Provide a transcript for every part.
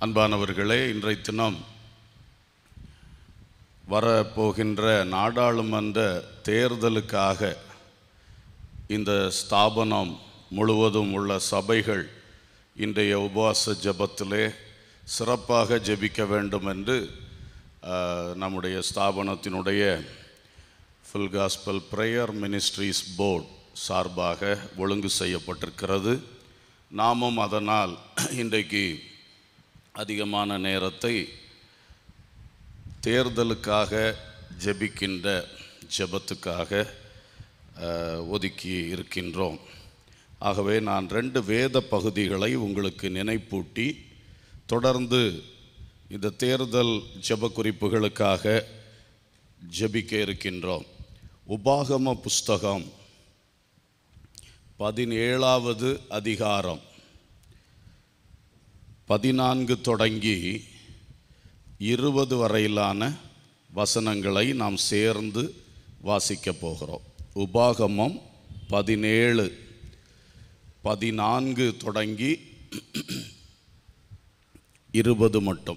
அன்பானவர்களே இன்றைய தினம் வரப்போகின்ற நாடாளுமன்ற தேர்தலுக்காக இந்த ஸ்தாபனம் முழுவதும் உள்ள சபைகள் இன்றைய உபவாச ஜெபத்திலே சிறப்பாக ஜெபிக்க வேண்டும் என்று ஆஹ், நம்முடைய ஸ்தாபனத்தினுடைய full gospel prayer ministries board சார்பாக ஒழுங்கு செய்யப்பட்டிருக்கிறது நாமும் அதனால் இன்றைக்கு அதிகமான நேரத்தை தேர்தலுக்காக ஜெபிக்கின்ற ஜெபத்துக்காக அஹ், ஒதுக்கி இருக்கின்றோம் ஆகவே நான் ரெண்டு வேத பகுதிகளை உங்களுக்கு நினைப்பூட்டி தொடர்ந்து இந்த தேர்தல் ஜெப குறிப்புகளுக்காக ஜெபிக்க இருக்கின்றோம் உபாகம புஸ்தகம் பதினேழாவது அதிகாரம் பதினான்கு தொடங்கி இருபது வரையிலான வசனங்களை நாம் சேர்ந்து வாசிக்கப் போகிறோம் உபாகமம் பதினேழு பதினான்கு தொடங்கி இருபது மட்டும்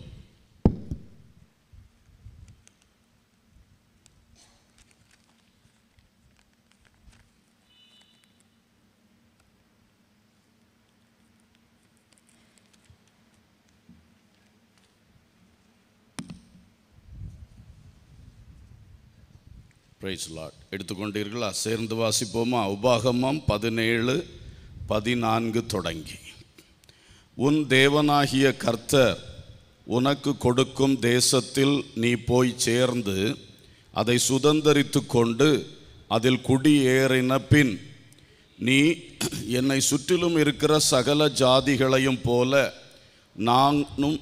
பிரைஸ் லாட் எடுத்துக்கொண்டீர்களா சேர்ந்து வாசிப்போமா உபாகமம் பதினேழு பதினான்கு தொடங்கி உன் தேவனாகிய கர்த்தர் உனக்கு கொடுக்கும் தேசத்தில் நீ போய் சேர்ந்து அதை சுதந்தரித்து கொண்டு அதில் குடியேறின பின் நீ என்னை சுற்றிலும் இருக்கிற சகல ஜாதிகளையும் போல நானும்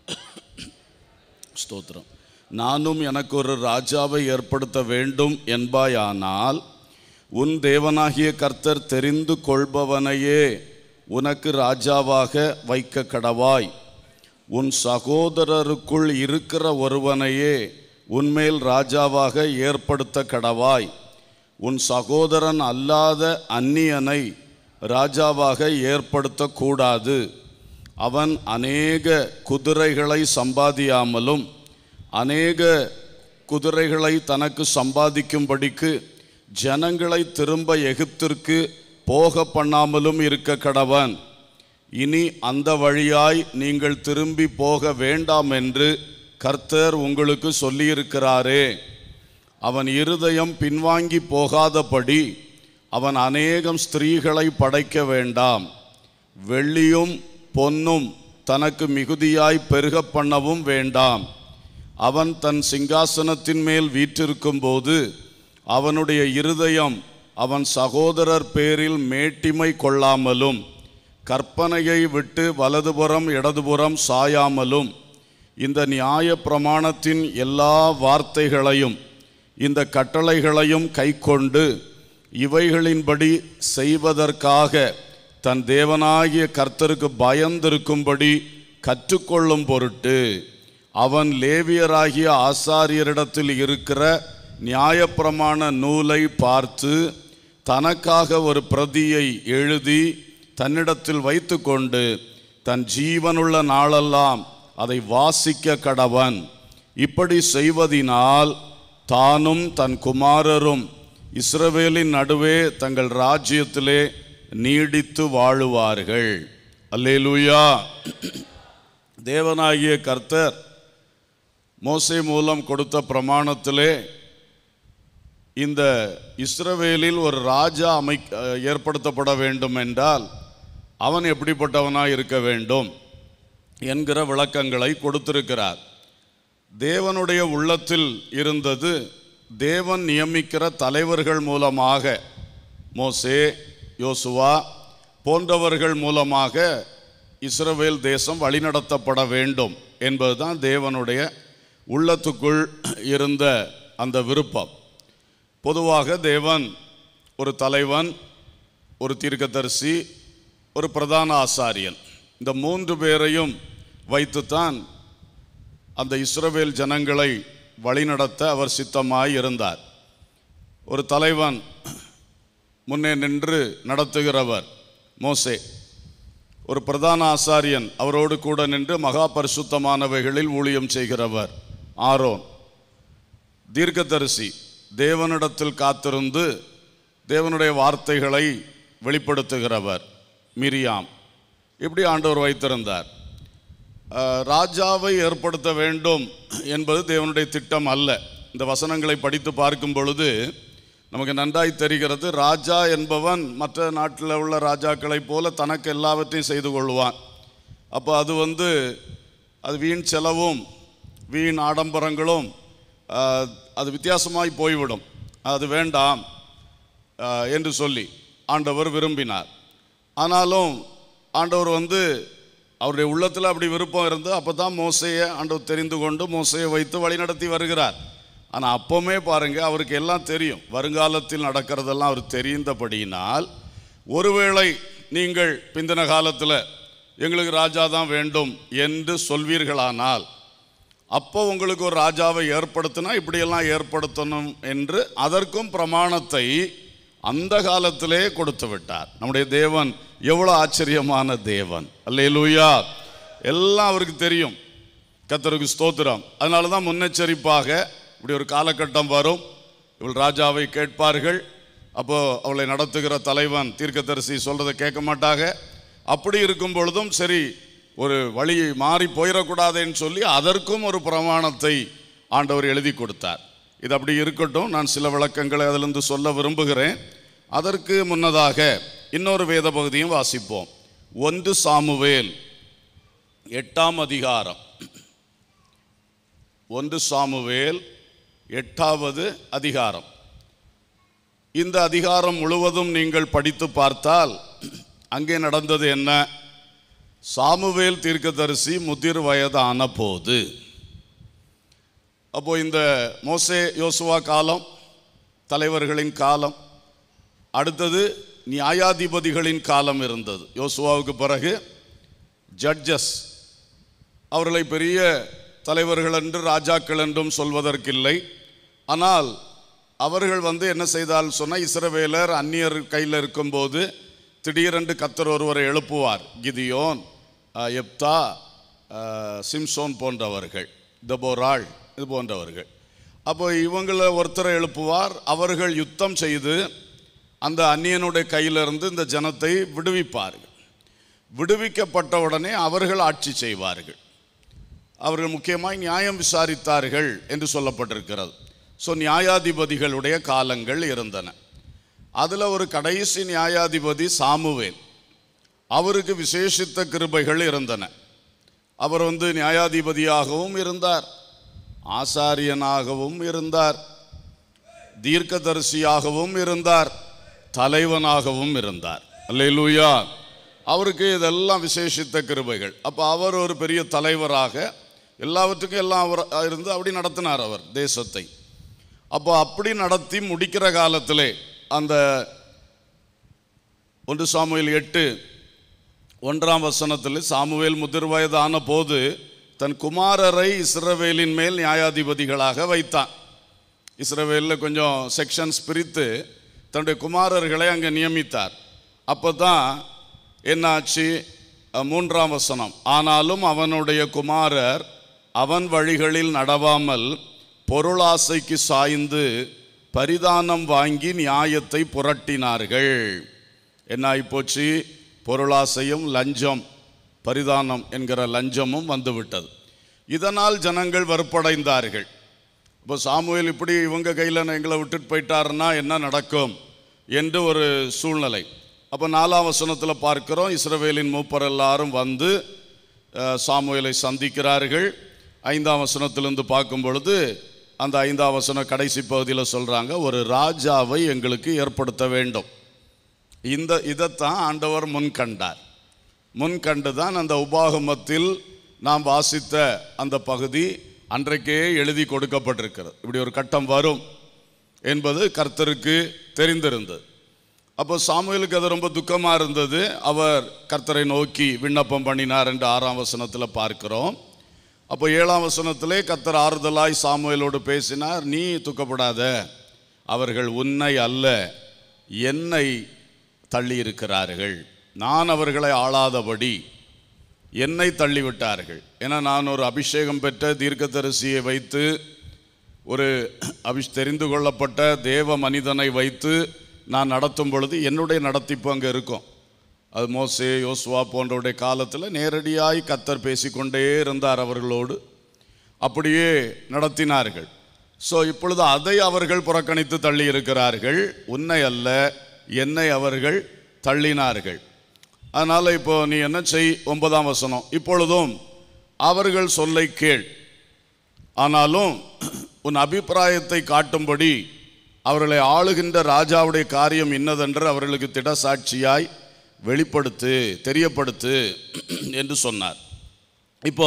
ஸ்தோத்திரம் நானும் எனக்கு ஒரு ராஜாவை ஏற்படுத்த வேண்டும் என்பாயானால் உன் தேவனாகிய கர்த்தர் தெரிந்து கொள்பவனையே உனக்கு ராஜாவாக வைக்க கடவாய் உன் சகோதரருக்குள் இருக்கிற ஒருவனையே உன்மேல் ராஜாவாக ஏற்படுத்த கடவாய் உன் சகோதரன் அல்லாத அந்நியனை ராஜாவாக ஏற்படுத்தக்கூடாது அவன் அநேக குதிரைகளை சம்பாதியாமலும் அநேக குதிரைகளை தனக்கு சம்பாதிக்கும்படிக்கு ஜனங்களை திரும்ப எகிப்திற்கு போக பண்ணாமலும் இருக்க கடவன் இனி அந்த வழியாய் நீங்கள் திரும்பி போக வேண்டாம் என்று கர்த்தர் உங்களுக்கு சொல்லியிருக்கிறாரே அவன் இருதயம் பின்வாங்கி போகாதபடி அவன் அநேகம் ஸ்திரீகளை படைக்க வேண்டாம் வெள்ளியும் பொன்னும் தனக்கு மிகுதியாய் பெருக பண்ணவும் வேண்டாம் அவன் தன் சிங்காசனத்தின் மேல் வீற்றிருக்கும் போது அவனுடைய இருதயம் அவன் சகோதரர் பேரில் மேட்டிமை கொள்ளாமலும் கற்பனையை விட்டு வலதுபுறம் இடதுபுறம் சாயாமலும் இந்த நியாய பிரமாணத்தின் எல்லா வார்த்தைகளையும் இந்த கட்டளைகளையும் கைக்கொண்டு இவைகளின்படி செய்வதற்காக தன் தேவனாகிய கர்த்தருக்கு பயந்திருக்கும்படி கற்றுக்கொள்ளும் பொருட்டு அவன் லேவியராகிய ஆசாரியரிடத்தில் இருக்கிற நியாயப்பிரமாண நூலை பார்த்து தனக்காக ஒரு பிரதியை எழுதி தன்னிடத்தில் வைத்துக்கொண்டு தன் ஜீவனுள்ள நாளெல்லாம் அதை வாசிக்க கடவன் இப்படி செய்வதினால் தானும் தன் குமாரரும் இஸ்ரவேலின் நடுவே தங்கள் ராஜ்யத்திலே நீடித்து வாழுவார்கள் அல்லேலூயா தேவனாகிய கர்த்தர் மோசே மூலம் கொடுத்த பிரமாணத்திலே இந்த இஸ்ரவேலில் ஒரு ராஜா அமை ஏற்படுத்தப்பட வேண்டும் என்றால் அவன் எப்படிப்பட்டவனாய் இருக்க வேண்டும் என்கிற விளக்கங்களை கொடுத்திருக்கிறார் தேவனுடைய உள்ளத்தில் இருந்தது தேவன் நியமிக்கிற தலைவர்கள் மூலமாக மோசே யோசுவா போன்றவர்கள் மூலமாக இஸ்ரவேல் தேசம் வழிநடத்தப்பட வேண்டும் என்பதுதான் தேவனுடைய உள்ளத்துக்குள் இருந்த அந்த விருப்பம் பொதுவாக தேவன் ஒரு தலைவன் ஒரு தீர்க்கதரிசி ஒரு பிரதான ஆசாரியன் இந்த மூன்று பேரையும் வைத்துத்தான் அந்த இஸ்ரவேல் ஜனங்களை வழிநடத்த அவர் சித்தமாய் இருந்தார் ஒரு தலைவன் முன்னே நின்று நடத்துகிறவர் மோசே ஒரு பிரதான ஆசாரியன் அவரோடு கூட நின்று மகா பரிசுத்தமானவைகளில் ஊழியம் செய்கிறவர் ஆரோன் தீர்க்கதரிசி தேவனிடத்தில் காத்திருந்து தேவனுடைய வார்த்தைகளை வெளிப்படுத்துகிறவர் மிரியாம் இப்படி ஆண்டவர் வைத்திருந்தார் அஹ், ராஜாவை ஏற்படுத்த வேண்டும் என்பது தேவனுடைய திட்டம் அல்ல இந்த வசனங்களை படித்து பார்க்கும் பொழுது நமக்கு நன்றாய் தெரிகிறது ராஜா என்பவன் மற்ற நாட்டில் உள்ள ராஜாக்களைப் போல தனக்கு எல்லாவற்றையும் செய்து கொள்வான் அப்போ அது வந்து அது வீண் செலவும் வீண் ஆடம்பரங்களும் அஹ், அது வித்தியாசமாய் போய்விடும் அது வேண்டாம் அஹ், என்று சொல்லி ஆண்டவர் விரும்பினார் ஆனாலும் ஆண்டவர் வந்து அவருடைய உள்ளத்தில் அப்படி விருப்பம் இருந்து அப்போ தான் மோசையை ஆண்டவர் தெரிந்து கொண்டு மோசையை வைத்து வழிநடத்தி வருகிறார் ஆனால் அப்போவுமே பாருங்க அவருக்கு எல்லாம் தெரியும் வருங்காலத்தில் நடக்கிறதெல்லாம் அவர் தெரிந்தபடியினால் ஒருவேளை நீங்கள் பிந்தின காலத்தில் எங்களுக்கு ராஜா தான் வேண்டும் என்று சொல்வீர்களானால் அப்போ உங்களுக்கு ஒரு ராஜாவை ஏற்படுத்தினா இப்படியெல்லாம் ஏற்படுத்தணும் என்று அதற்கும் பிரமாணத்தை அந்த காலத்திலே கொடுத்து விட்டார் நம்முடைய தேவன் எவ்வளோ ஆச்சரியமான தேவன் அல்லேலூயா எல்லாம் அவருக்கு தெரியும் கர்த்தருக்கு ஸ்தோத்திரம் அதனால தான் முன்னெச்சரிப்பாக இப்படி ஒரு காலகட்டம் வரும் இவள் ராஜாவை கேட்பார்கள் அப்போ அவளை நடத்துகிற தலைவன் தீர்க்கதரிசி சொல்றதை கேட்க மாட்டாங்க அப்படி இருக்கும் பொழுதும் சரி ஒரு வழி மாறி போயிடக்கூடாதுன்னு சொல்லி அதற்கும் ஒரு பிரமாணத்தை ஆண்டவர் எழுதி கொடுத்தார் இது அப்படி இருக்கட்டும் நான் சில விளக்கங்களை அதிலிருந்து சொல்ல விரும்புகிறேன் அதற்கு முன்னதாக இன்னொரு வேத பகுதியும் வாசிப்போம் ஒன்று சாமுவேல் எட்டாம் அதிகாரம் ஒன்று சாமுவேல் எட்டாவது அதிகாரம் இந்த அதிகாரம் முழுவதும் நீங்கள் படித்து பார்த்தால் அங்கே நடந்தது என்ன சாமுவேல் தீர்க்கதரிசி முதிர் வயதான போது அப்போ இந்த மோசே யோசுவா காலம் தலைவர்களின் காலம் அடுத்தது நியாயாதிபதிகளின் காலம் இருந்தது யோசுவாவுக்கு பிறகு ஜட்ஜஸ் அவர்களை பெரிய தலைவர்கள் என்று ராஜாக்கள் என்றும் சொல்வதற்கில்லை ஆனால் அவர்கள் வந்து என்ன செய்தால் சொன்னால் இஸ்ரவேலர் அந்நியர் கையில் இருக்கும்போது திடீரென்று கத்தர் ஒருவரை எழுப்புவார் கிதியோன் அஹ், எப்தா அஹ், சிம்சோன் போன்றவர்கள் தபோராள் இது போன்றவர்கள் அப்போ இவங்கள ஒருத்தரை எழுப்புவார் அவர்கள் யுத்தம் செய்து அந்த அந்நியனுடைய கையிலிருந்து இந்த ஜனத்தை விடுவிப்பார்கள் விடுவிக்கப்பட்ட உடனே அவர்கள் ஆட்சி செய்வார்கள் அவர்கள் முக்கியமாய் நியாயம் விசாரித்தார்கள் என்று சொல்லப்பட்டிருக்கிறது ஸோ நியாயாதிபதிகளுடைய காலங்கள் இருந்தன அதில் ஒரு கடைசி நியாயாதிபதி சாமுவேல் அவருக்கு விசேஷித்த கிருபைகள் இருந்தன அவர் வந்து நியாயாதிபதியாகவும் இருந்தார் ஆசாரியனாகவும் இருந்தார் தீர்க்கதரிசியாகவும் இருந்தார் தலைவனாகவும் இருந்தார் அல்லேலூயா அவருக்கு இதெல்லாம் விசேஷித்த கிருபைகள் அப்போ அவர் ஒரு பெரிய தலைவராக எல்லாவற்றுக்கும் எல்லாம் அவர் இருந்து அப்படி நடத்தினார் அவர் தேசத்தை அப்போ அப்படி நடத்தி முடிக்கிற காலத்திலே அந்த ஒன்று சாமுவேல் எட்டு ஒன்றாம் வசனத்தில் சாமுவேல் முதிர் வயதான போது தன் குமாரரை இஸ்ரவேலின் மேல் நியாயாதிபதிகளாக வைத்தான் இஸ்ரவேலில் கொஞ்சம் செக்ஷன்ஸ் பிரித்து தன்னுடைய குமாரர்களை அங்கே நியமித்தார் அப்போ தான் என்னாச்சு அஹ், மூன்றாம் வசனம் ஆனாலும் அவனுடைய குமாரர் அவன் வழிகளில் நடவாமல் பொருளாசைக்கு சாய்ந்து பரிதானம் வாங்கி நியாயத்தை புரட்டினார்கள் என்ன ஆயிப்போச்சு பொருளாசையும் லஞ்சம் பரிதானம் என்கிற லஞ்சமும் வந்துவிட்டது இதனால் ஜனங்கள் வெறுப்படைந்தார்கள் இப்போ சாமுவேல் இப்படி இவங்க கையில் எங்களை விட்டுட்டு போயிட்டாருன்னா என்ன நடக்கும் என்று ஒரு சூழ்நிலை அப்போ நாலாம் வசனத்தில் பார்க்கிறோம் இஸ்ரவேலின் மூப்பர் எல்லாரும் வந்து அஹ், சாமுவேலை சந்திக்கிறார்கள் ஐந்தாம் வசனத்திலிருந்து பார்க்கும் பொழுது அந்த ஐந்தாம் வசனம் கடைசி பகுதியில் சொல்கிறாங்க ஒரு ராஜாவை எங்களுக்கு ஏற்படுத்த வேண்டும் இந்த இதைத்தான் ஆண்டவர் முன் கண்டார் முன் கண்டு தான் அந்த உபாகமத்தில் நாம் வாசித்த அந்த பகுதி அன்றைக்கே எழுதி கொடுக்கப்பட்டிருக்கிறது இப்படி ஒரு கட்டம் வரும் என்பது கர்த்தருக்கு தெரிந்திருந்தது அப்போ சாமுவேலுக்கு அது ரொம்ப துக்கமாக இருந்தது அவர் கர்த்தரை நோக்கி விண்ணப்பம் பண்ணினார் என்று ஆறாம் வசனத்தில் பார்க்கிறோம் அப்போ ஏழாம் வசனத்திலே கர்த்தர் ஆறுதலாய் சாமுவேலோடு பேசினார் நீ துக்கப்படாத அவர்கள் உன்னை அல்ல என்னை தள்ளி இருக்கிறார்கள் நான் அவர்களை ஆளாதபடி என்னை தள்ளிவிட்டார்கள் ஏன்னா நான் ஒரு அபிஷேகம் பெற்ற தீர்க்கதரிசியை வைத்து ஒரு அபிஷ் தெரிந்து கொள்ளப்பட்ட தேவ மனிதனை வைத்து நான் நடத்தும் பொழுது என்னுடைய நடத்திப்பு அங்கே இருக்கும் அது மோசே யோசுவா போன்றவருடைய காலத்தில் நேரடியாய் கத்தர் பேசிக்கொண்டே இருந்தார் அவர்களோடு அப்படியே நடத்தினார்கள் ஸோ இப்பொழுது அதை அவர்கள் புறக்கணித்து தள்ளி இருக்கிறார்கள் உன்னை அல்ல என்னை அவர்கள் தள்ளினார்கள் அதனால் இப்போ நீ என்ன செய் ஒன்பதாம் வசனம் இப்பொழுதும் அவர்கள் சொல்லை கேள் ஆனாலும் உன் அபிப்பிராயத்தை காட்டும்படி அவர்களை ஆளுகின்ற ராஜாவுடைய காரியம் இன்னதென்று அவர்களுக்கு திடசாட்சியாய் வெளிப்படுத்து தெரியப்படுத்து என்று சொன்னார் இப்போ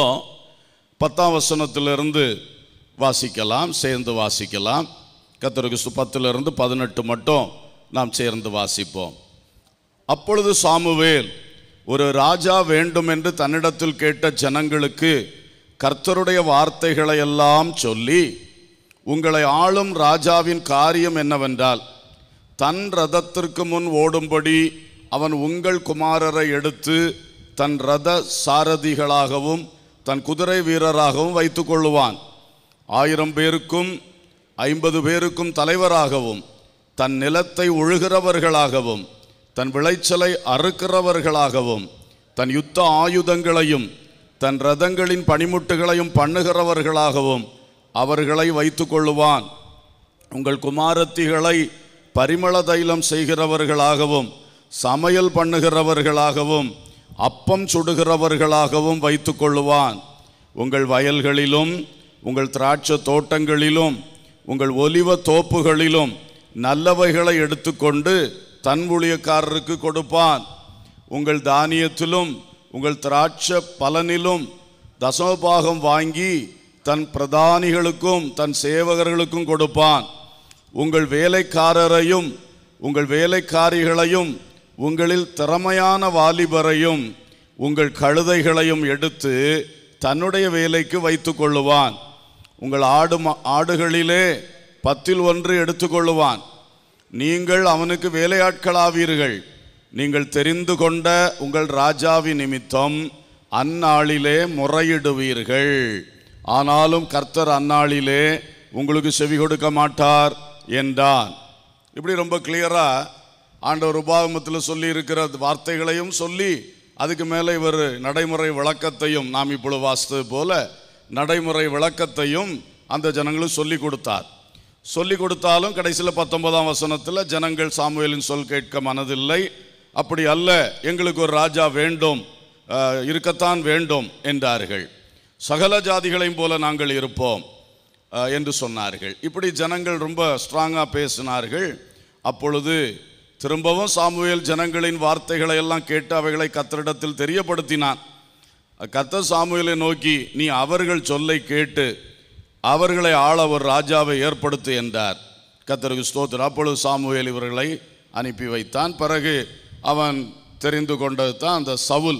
பத்தாம் வசனத்திலிருந்து வாசிக்கலாம் சேர்ந்து வாசிக்கலாம் கத்தருக்கு சு- பத்திலிருந்து பதினெட்டு மட்டும் நாம் சேர்ந்து வாசிப்போம் அப்பொழுது சாமுவேல் ஒரு ராஜா வேண்டும் என்று தன்னிடத்தில் கேட்ட ஜனங்களுக்கு கர்த்தருடைய வார்த்தைகளை எல்லாம் சொல்லி உங்களை ஆளும் ராஜாவின் காரியம் என்னவென்றால் தன் ரதத்திற்கு முன் ஓடும்படி அவன் உங்கள் குமாரரை எடுத்து தன் ரத சாரதிகளாகவும் தன் குதிரை வீரராகவும் வைத்துக் கொள்ளுவான் ஆயிரம் பேருக்கும் ஐம்பது பேருக்கும் தலைவராகவும் தன் நிலத்தை உழுகிறவர்களாகவும் தன் விளைச்சலை அறுக்கிறவர்களாகவும் தன் யுத்த ஆயுதங்களையும் தன் ரதங்களின் பணிமுட்டுகளையும் பண்ணுகிறவர்களாகவும் அவர்களை வைத்துக் கொள்ளுவான் உங்கள் குமாரத்திகளை பரிமள தைலம் செய்கிறவர்களாகவும் சமையல் பண்ணுகிறவர்களாகவும் அப்பம் சுடுகிறவர்களாகவும் வைத்துக் கொள்ளுவான் உங்கள் வயல்களிலும் உங்கள் திராட்சை தோட்டங்களிலும் உங்கள் ஒலிவ தோப்புகளிலும் நல்லவைகளை எடுத்துக்கொண்டு தன் ஊழியக்காரருக்கு கொடுப்பான் உங்கள் தானியத்திலும் உங்கள் திராட்சை பலனிலும் தசமபாகம் வாங்கி தன் பிரதானிகளுக்கும் தன் சேவகர்களுக்கும் கொடுப்பான் உங்கள் வேலைக்காரரையும் உங்கள் வேலைக்காரிகளையும் உங்களில் திறமையான வாலிபரையும் உங்கள் கழுதைகளையும் எடுத்து தன்னுடைய வேலைக்கு வைத்துக் கொள்ளுவான் உங்கள் ஆடு ம- ஆடுகளிலே பத்தில் ஒன்று எடுத்துக்கொள்ளுவான் நீங்கள் அவனுக்கு வேலையாட்களாவீர்கள் நீங்கள் தெரிந்து கொண்ட உங்கள் ராஜாவின் நிமித்தம் அந்நாளிலே முறையிடுவீர்கள் ஆனாலும் கர்த்தர் அந்நாளிலே உங்களுக்கு செவி கொடுக்க மாட்டார் என்றான் இப்படி ரொம்ப கிளியரா ஆண்டவர் உபாகமத்தில் சொல்லி இருக்கிற வார்த்தைகளையும் சொல்லி அதுக்கு மேலே இவர் நடைமுறை விளக்கத்தையும் நாம் இப்பொழுது வாசித்தது போல நடைமுறை விளக்கத்தையும் அந்த ஜனங்களுக்கு சொல்லி கொடுத்தார் சொல்லி கொடுத்தாலும் கடைசியில் பத்தொன்பதாம் வசனத்தில் ஜனங்கள் சாமுவேலின் சொல் கேட்க மனதில்லை அப்படி அல்ல எங்களுக்கு ஒரு ராஜா வேண்டும் அஹ், இருக்கத்தான் வேண்டும் என்றார்கள் சகல ஜாதிகளையும் போல நாங்கள் இருப்போம் அஹ், என்று சொன்னார்கள் இப்படி ஜனங்கள் ரொம்ப ஸ்ட்ராங்காக பேசினார்கள் அப்பொழுது திரும்பவும் சாமுவேல் ஜனங்களின் வார்த்தைகளை எல்லாம் கேட்டு அவைகளை கத்தரிடத்தில் தெரியப்படுத்தினான் கர்த்தர் சாமுவேலை நோக்கி நீ அவர்கள் சொல்லை கேட்டு அவர்களை ஆள ஒரு ராஜாவை ஏற்படுத்து என்றார் கர்த்தருக்கு ஸ்தோத்திரம் அப்பொழுது சாமுவேல் இவர்களை அனுப்பி வைத்தான் பிறகு அவன் தெரிந்து கொண்டது தான் அந்த சவுல்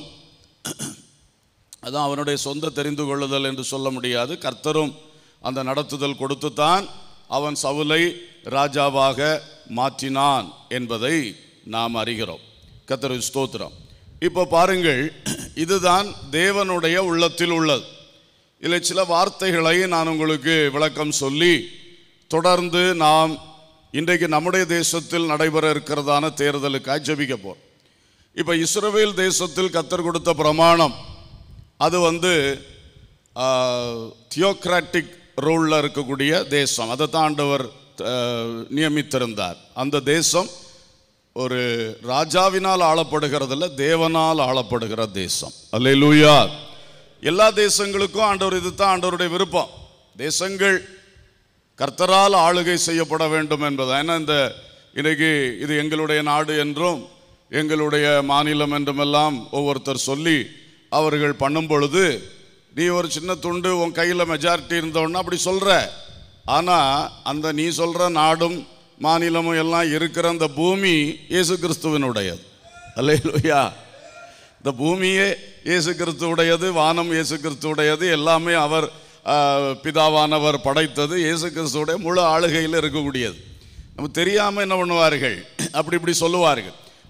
அதான் அவனுடைய சொந்த தெரிந்து கொள்ளுதல் என்று சொல்ல முடியாது கர்த்தரும் அந்த நடத்துதல் கொடுத்துத்தான் அவன் சவுலை ராஜாவாக மாற்றினான் என்பதை நாம் அறிகிறோம் கர்த்தருக்கு ஸ்தோத்திரம் இப்போ பாருங்கள் இதுதான் தேவனுடைய உள்ளத்தில் உள்ளது இதில் சில வார்த்தைகளை நான் உங்களுக்கு விளக்கம் சொல்லி தொடர்ந்து நாம் இன்றைக்கு நம்முடைய தேசத்தில் நடைபெற இருக்கிறதான தேர்தலுக்காக ஜெபிக்க போறோம் இப்போ இஸ்ரவேல் தேசத்தில் கத்தர் கொடுத்த பிரமாணம் அது வந்து தியோக்ராட்டிக் ரூலில் இருக்கக்கூடிய தேசம் அதை தான் ஆண்டவர் ஆஹ், நியமித்திருந்தார் அந்த தேசம் ஒரு ராஜாவினால் ஆளப்படுகிறதில்ல தேவனால் ஆளப்படுகிற தேசம் அல்லேலூயா எல்லா தேசங்களுக்கும் ஆண்டவர் இது தான் ஆண்டவருடைய விருப்பம் தேசங்கள் கர்த்தரால் ஆளுகை செய்யப்பட வேண்டும் என்பது ஏன்னா இந்த இன்னைக்கு இது எங்களுடைய நாடு என்றும் எங்களுடைய மாநிலம் என்றுமெல்லாம் ஒவ்வொருத்தர் சொல்லி அவர்கள் பண்ணும் பொழுது நீ ஒரு சின்ன துண்டு உன் கையில் மெஜாரிட்டி இருந்தோன்னா அப்படி சொல்ற ஆனால் அந்த நீ சொல்ற நாடும் மாநிலமும் எல்லாம் இருக்கிற அந்த பூமி இயேசு கிறிஸ்துவனுடையது அல்லேலூயா இந்த பூமியே இயேசு கிறிஸ்துவுடையது வானம் இயேசு கிறிஸ்துவுடையது எல்லாமே அவர் ஆ, பிதாவானவர் படைத்தது இயேசு கிறிஸ்துவுடைய முழு ஆளுகையில் இருக்கக்கூடியது நம்ம தெரியாமல் என்ன பண்ணுவார்கள் அப்படி இப்படி சொல்லுவார்கள்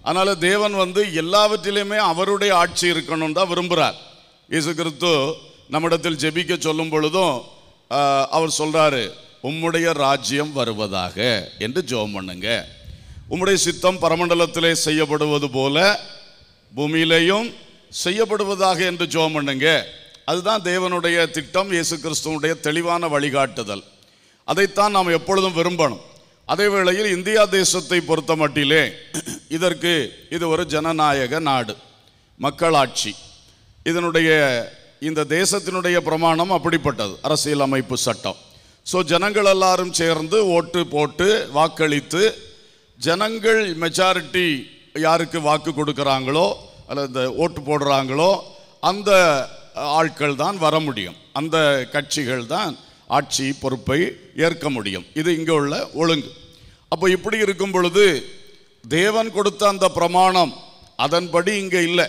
அதனால தேவன் வந்து எல்லாவற்றிலுமே அவருடைய ஆட்சி இருக்கணும் தான் விரும்புகிறார் இயேசு கிறிஸ்து நம்மிடத்தில் ஜெபிக்க சொல்லும் பொழுதும் ஆஹ், அவர் சொல்றாரு உம்முடைய ராஜ்யம் வருவதாக என்று ஜெபம் பண்ணுங்க உம்முடைய சித்தம் பரமண்டலத்திலே செய்யப்படுவது போல பூமியிலேயும் செய்யப்படுவதாக என்று ஜெபம் பண்ணுங்க அதுதான் தேவனுடைய திட்டம் இயேசு கிறிஸ்துவனுடைய தெளிவான வழிகாட்டுதல் அதைத்தான் நாம் எப்பொழுதும் விரும்பணும் அதே வேளையில் இந்தியா தேசத்தை பொறுத்த மட்டிலே இதற்கு இது ஒரு ஜனநாயக நாடு மக்களாட்சி இதனுடைய இந்த தேசத்தினுடைய பிரமாணம் அப்படிப்பட்டது அரசியலமைப்பு சட்டம் ஸோ ஜனங்கள் எல்லாரும் சேர்ந்து ஓட்டு போட்டு வாக்களித்து ஜனங்கள் மெஜாரிட்டி யாருக்கு வாக்கு கொடுக்குறாங்களோ அல்லது இந்த ஓட்டு போடுறாங்களோ அந்த ஆட்கள் தான் வர முடியும் அந்த கட்சிகள் தான் ஆட்சி பொறுப்பை ஏற்க முடியும் இது இங்கே உள்ள ஒழுங்கு அப்போ இப்படி இருக்கும் பொழுது தேவன் கொடுத்த அந்த பிரமாணம் அதன்படி இங்கே இல்லை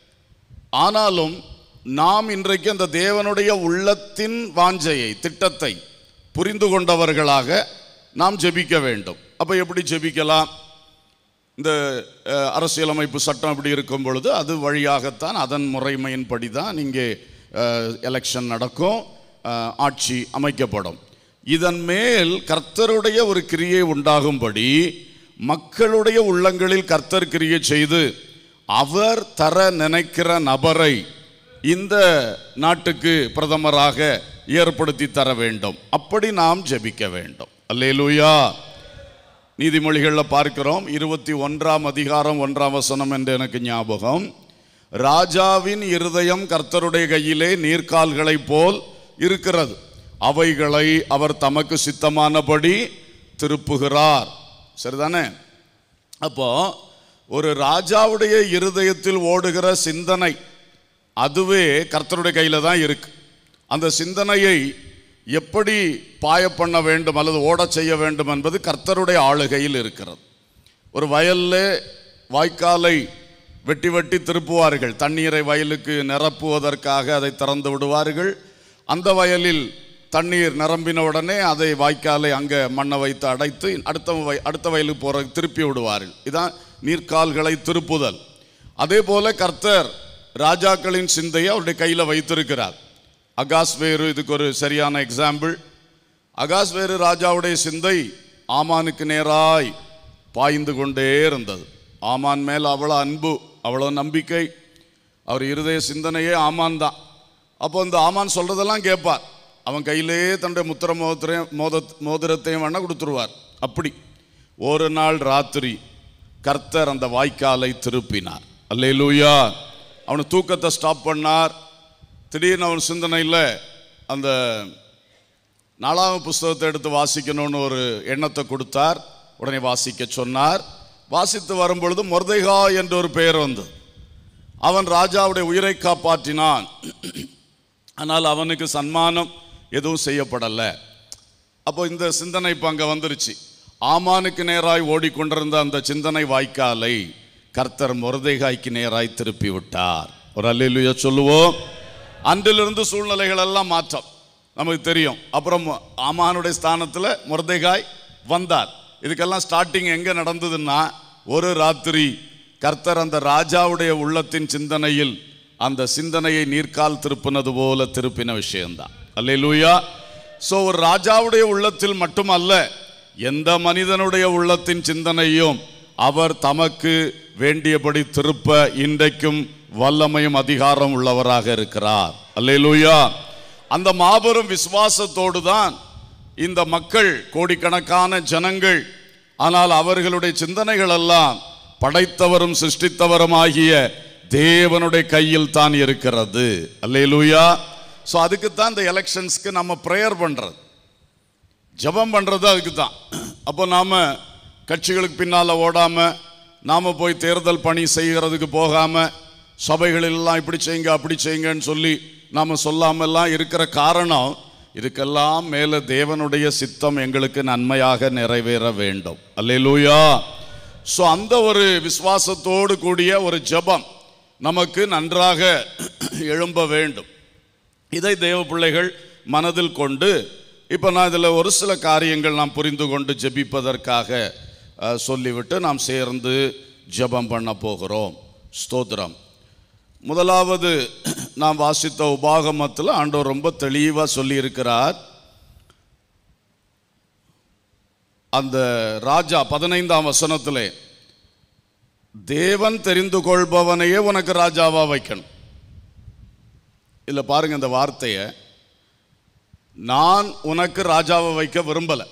ஆனாலும் நாம் இன்றைக்கு அந்த தேவனுடைய உள்ளத்தின் வாஞ்சையை திட்டத்தை புரிந்து கொண்டவர்களாக நாம் ஜெபிக்க வேண்டும் அப்போ எப்படி ஜெபிக்கலாம் இந்த அஹ், அரசியலமைப்பு சட்டம் இப்படி இருக்கும் பொழுது அது வழியாகத்தான் அதன் முறைமையின்படி தான் இங்கே எலெக்ஷன் நடக்கும் அஹ், ஆட்சி அமைக்கப்படும் இதன் மேல் கர்த்தருடைய ஒரு கிரியை உண்டாகும்படி மக்களுடைய உள்ளங்களில் கர்த்தர் கிரியை செய்து அவர் தர நினைக்கிற நபரை இந்த நாட்டுக்கு பிரதமராக ஏற்படுத்தி தர வேண்டும் அப்படி நாம் ஜெபிக்க வேண்டும் அல்லேலூயா நீதிமொழிகளில் பார்க்கிறோம் இருபத்தி ஒன்றாம் அதிகாரம் ஒன்றாம் வசனம் என்று எனக்கு ஞாபகம் ராஜாவின் இருதயம் கர்த்தருடைய கையிலே நீர்க்கால்களைப் போல் இருக்கிறது அவைகளை அவர் தமக்கு சித்தமானபடி திருப்புகிறார் சரிதானே அப்போ ஒரு ராஜாவுடைய இருதயத்தில் ஓடுகிற சிந்தனை அதுவே கர்த்தருடைய கையில் தான் இருக்கு அந்த சிந்தனையை எப்படி பாய பண்ண வேண்டும் அல்லது ஓடச் செய்ய வேண்டும் என்பது கர்த்தருடைய ஆளுகையில் இருக்கிறது ஒரு வயல்ல வாய்க்காலை வெட்டி வெட்டி திருப்புவார்கள் தண்ணீரை வயலுக்கு நிரப்புவதற்காக அதை திறந்து விடுவார்கள் அந்த வயலில் தண்ணீர் நிரம்பின உடனே அதை வாய்க்காலை அங்கே மண்ணை வைத்து அடைத்து அடுத்த வய அடுத்த வயலுக்கு போற திருப்பி விடுவார்கள் இதான் நீர்க்கால்களை திருப்புதல் அதே போல கர்த்தர் ராஜாக்களின் சிந்தையை அவருடைய கையில் வைத்திருக்கிறார் அகாஸ்வேரு இதுக்கு ஒரு சரியான எக்ஸாம்பிள் அகாஸ்வேரு ராஜாவுடைய சிந்தை ஆமானுக்கு நேராய் பாய்ந்து கொண்டே இருந்தது ஆமான் மேல் அவ்வளோ அன்பு அவ்வளோ நம்பிக்கை அவர் இருதய சிந்தனையே ஆமான் தான் அப்போ இந்த ஆமான் சொல்றதெல்லாம் கேட்பார் அவன் கையிலே தன்னுடைய முத்திர மோதிரையும் மோத மோதிரத்தையும் வேணா கொடுத்துருவார் அப்படி ஒரு நாள் ராத்திரி கர்த்தர் அந்த வாய்க்காலை திருப்பினார் அல்லேலூயா அவனு தூக்கத்தை ஸ்டாப் பண்ணார் திடீர்னு அவன் சிந்தனையில் அந்த நாலாம் புஸ்தகத்தை எடுத்து வாசிக்கணும்னு ஒரு எண்ணத்தை கொடுத்தார் உடனே வாசிக்க சொன்னார் வாசித்து வரும்பொழுது மொர்தைகா என்ற ஒரு பெயர் வந்தது அவன் ராஜாவுடைய உயிரை காப்பாற்றினான் ஆனால் அவனுக்கு சன்மானம் எதுவும் செய்யப்படலை அப்போ இந்த சிந்தனை இப்போ அங்கே வந்துருச்சு ஆமானுக்கு நேராய் ஓடிக்கொண்டிருந்த அந்த சிந்தனை வாய்க்காலை கர்த்தர் மொர்தைகாய்க்கு நேராய் திருப்பி விட்டார் ஒரு அல்லேலூயா சொல்லுவோம் அன்றிலிருந்து சூழ்நிலைகள் எல்லாம் மாற்றம் நமக்கு தெரியும் அப்புறம் ஆமானுடைய ஸ்தானத்தில் மொர்தைகாய் வந்தார் இதுக்கெல்லாம் ஸ்டார்டிங் எங்கே நடந்ததுன்னா ஒரு ராத்திரி கர்த்தர் அந்த ராஜாவுடைய உள்ளத்தின் சிந்தனையில் அந்த சிந்தனையை நீர்க்கால் திருப்பினது போல திருப்பின விஷயம்தான் அல்லேலூயா ஸோ ஒரு ராஜாவுடைய உள்ளத்தில் மட்டுமல்ல எந்த மனிதனுடைய உள்ளத்தின் சிந்தனையும் அவர் தமக்கு வேண்டியபடி திருப்ப இன்றைக்கும் வல்லமையும் அதிகாரம் உள்ளவராக இருக்கிறார் அல்லேலூயா அந்த மாபெரும் விசுவாசத்தோடு தான் இந்த மக்கள் கோடிக்கணக்கான ஜனங்கள் ஆனால் அவர்களுடைய சிந்தனைகள் எல்லாம் படைத்தவரும் சிருஷ்டித்தவருமாகிய தேவனுடைய கையில் தான் இருக்கிறது அல்லேலூயா ஸோ அதுக்கு தான் இந்த எலெக்ஷன்ஸ்க்கு நம்ம ப்ரேயர் பண்றது ஜெபம் பண்றது அதுக்கு தான் அப்போ நாம கட்சிகளுக்கு பின்னால ஓடாம நாம போய் தேர்தல் பணி செய்கிறதுக்கு போகாம சபைகளெல்லாம் இப்படி செய்யுங்க அப்படி செய்யுங்கன்னு சொல்லி நாம சொல்லாமல்லாம் இருக்கிற காரணம் இதுக்கெல்லாம் மேல தேவனுடைய சித்தம் எங்களுக்கு நன்மையாக நிறைவேற வேண்டும் அல்லேலூயா ஸோ அந்த ஒரு விசுவாசத்தோடு கூடிய ஒரு ஜெபம் நமக்கு நன்றாக எழும்ப வேண்டும் இதை தேவ பிள்ளைகள் மனதில் கொண்டு இப்போ நான் இதில் ஒரு சில காரியங்கள் நாம் புரிந்து கொண்டு ஜெபிப்பதற்காக அஹ், சொல்லிவிட்டு நாம் சேர்ந்து ஜெபம் பண்ண போகிறோம் ஸ்தோத்திரம் முதலாவது நாம் வாசித்த உபாகமத்தில் ஆண்டவர் ரொம்ப தெளிவாக சொல்லியிருக்கிறார் அந்த ராஜா பதினைந்தாம் வசனத்திலே தேவன் தெரிந்து கொள்பவனையே உனக்கு ராஜாவா வைக்கணும் இல்லை பாருங்க இந்த வார்த்தையை நான் உனக்கு ராஜாவை வைக்க விரும்பலை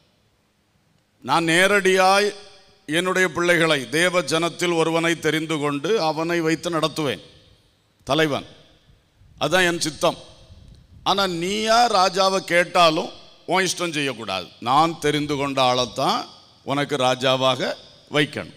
நான் நேரடியாய் என்னுடைய பிள்ளைகளை தேவ ஜனத்தில் ஒருவனை தெரிந்து கொண்டு அவனை வைத்து நடத்துவேன் தலைவன் அதான் என் சித்தம் ஆனால் நீயா ராஜாவை கேட்டாலும் உன் இஷ்டம் செய்யக்கூடாது நான் தெரிந்து கொண்ட ஆளைத்தான் உனக்கு ராஜாவாக வைக்கணும்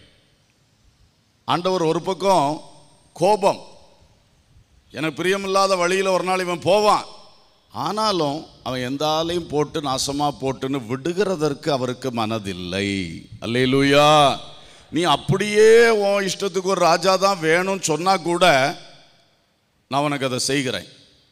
ஆண்டவர் ஒரு பக்கம் கோபம் எனக்கு பிரியமில்லாத வழியில் ஒரு நாள் இவன் போவான் ஆனாலும் அவன் எந்த ஆளையும் போட்டு நாசமாக போட்டுன்னு விடுகிறதற்கு அவருக்கு மனதில்லை அல்லேலூயா நீ அப்படியே உன் இஷ்டத்துக்கு ஒரு ராஜா தான் வேணும்னு சொன்னா கூட நான் உனக்கு அதை செய்கிறேன்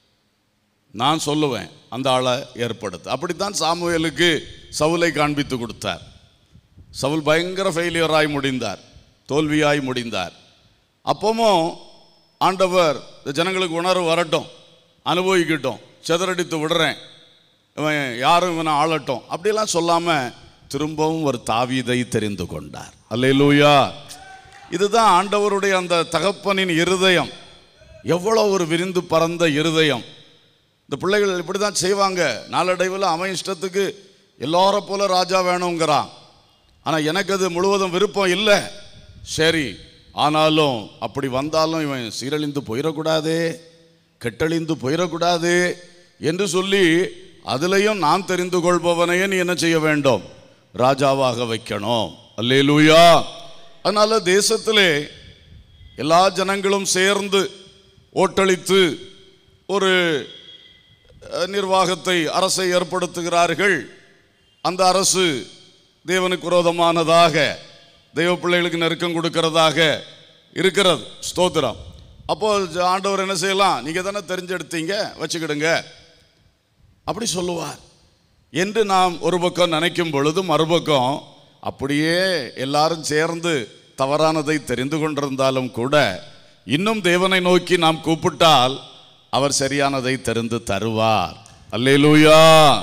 நான் சொல்லுவேன் அந்த ஆளை ஏற்படுத்து அப்படித்தான் சாமுவேலுக்கு சவுலை காண்பித்து கொடுத்தார் சவுல் பயங்கர ஃபெயிலியராய் முடிந்தார் தோல்வியாய் முடிந்தார் அப்பவும் ஆண்டவர் இந்த ஜனங்களுக்கு உணர்வு வரட்டும் அனுபவிக்கட்டும் சிதறடித்து விடுறேன் இவன் யாரும் இவனை ஆளட்டும் அப்படிலாம் சொல்லாமல் திரும்பவும் ஒரு தாவீதை தெரிந்து கொண்டார் அல்லேலூயா இதுதான் ஆண்டவருடைய அந்த தகப்பனின் இருதயம் எவ்வளோ ஒரு விரிந்து பறந்த இருதயம் இந்த பிள்ளைகள் இப்படி தான் செய்வாங்க நாளடைவில் அவன் இஷ்டத்துக்கு எல்லார போல ராஜா வேணுங்கிறான் ஆனால் எனக்கு அது முழுவதும் விருப்பம் இல்லை சரி ஆனாலும் அப்படி வந்தாலும் இவன் சீரழிந்து போயிடக்கூடாதே கெட்டழிந்து போயிடக்கூடாது என்று சொல்லி அதுலேயும் நான் தெரிந்து கொள்பவனையே நீ என்ன செய்ய வேண்டும் ராஜாவாக வைக்கணும் அல்லேலூயா அதனால தேசத்திலே எல்லா ஜனங்களும் சேர்ந்து ஓட்டளித்து ஒரு அஹ், நிர்வாகத்தை அரசை ஏற்படுத்துகிறார்கள் அந்த அரசு தேவனுக்கு விரோதமானதாக தெய்வ பிள்ளைகளுக்கு நெருக்கம் கொடுக்கிறதாக இருக்கிறது ஸ்தோத்திரம் அப்போ ஜ- ஆண்டவர் என்ன செய்யலாம் நீங்கள் தானே தெரிஞ்செடுத்தீங்க வச்சுக்கிடுங்க அப்படி சொல்லுவார் என்று நாம் ஒரு பக்கம் நினைக்கும் பொழுது மறுபக்கம் அப்படியே எல்லாரும் சேர்ந்து தவறானதை தெரிந்து கொண்டிருந்தாலும் கூட இன்னும் தேவனை நோக்கி நாம் கூப்பிட்டால் அவர் சரியானதை தெரிந்து தருவார் அல்லேலூயா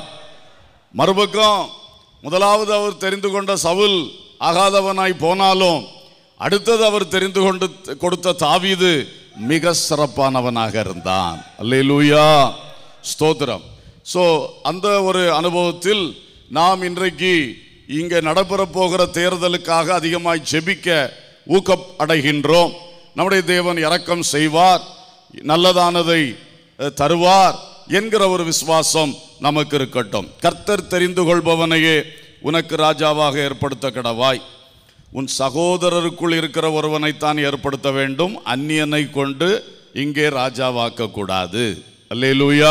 மறுபக்கம் முதலாவது அவர் தெரிந்து கொண்ட சவுல் ஆகாதவனாய் போனாலும் அடுத்தது அவர் தெரிந்து கொண்டு கொடுத்த தாவீது மிக சிறப்பானவனாக இருந்தான் அல்லேலூயா ஸ்தோத்திரம் ஸோ அந்த ஒரு அனுபவத்தில் நாம் இன்றைக்கு இங்கே நடைபெற போகிற தேர்தலுக்காக அதிகமாய் ஜெபிக்க ஊக்கம் அடைகின்றோம் நம்முடைய தேவன் இரக்கம் செய்வார் நல்லதானதை அஹ், தருவார் என்கிற ஒரு விசுவாசம் நமக்கு இருக்கட்டும் கர்த்தர் தெரிந்து கொள்பவனையே உனக்கு ராஜாவாக ஏற்படுத்த கடவாய் உன் சகோதரருக்குள் இருக்கிற ஒருவனைத்தான் ஏற்படுத்த வேண்டும் அந்நியனை கொண்டு இங்கே ராஜாவாக்க கூடாது அல்லேலூயா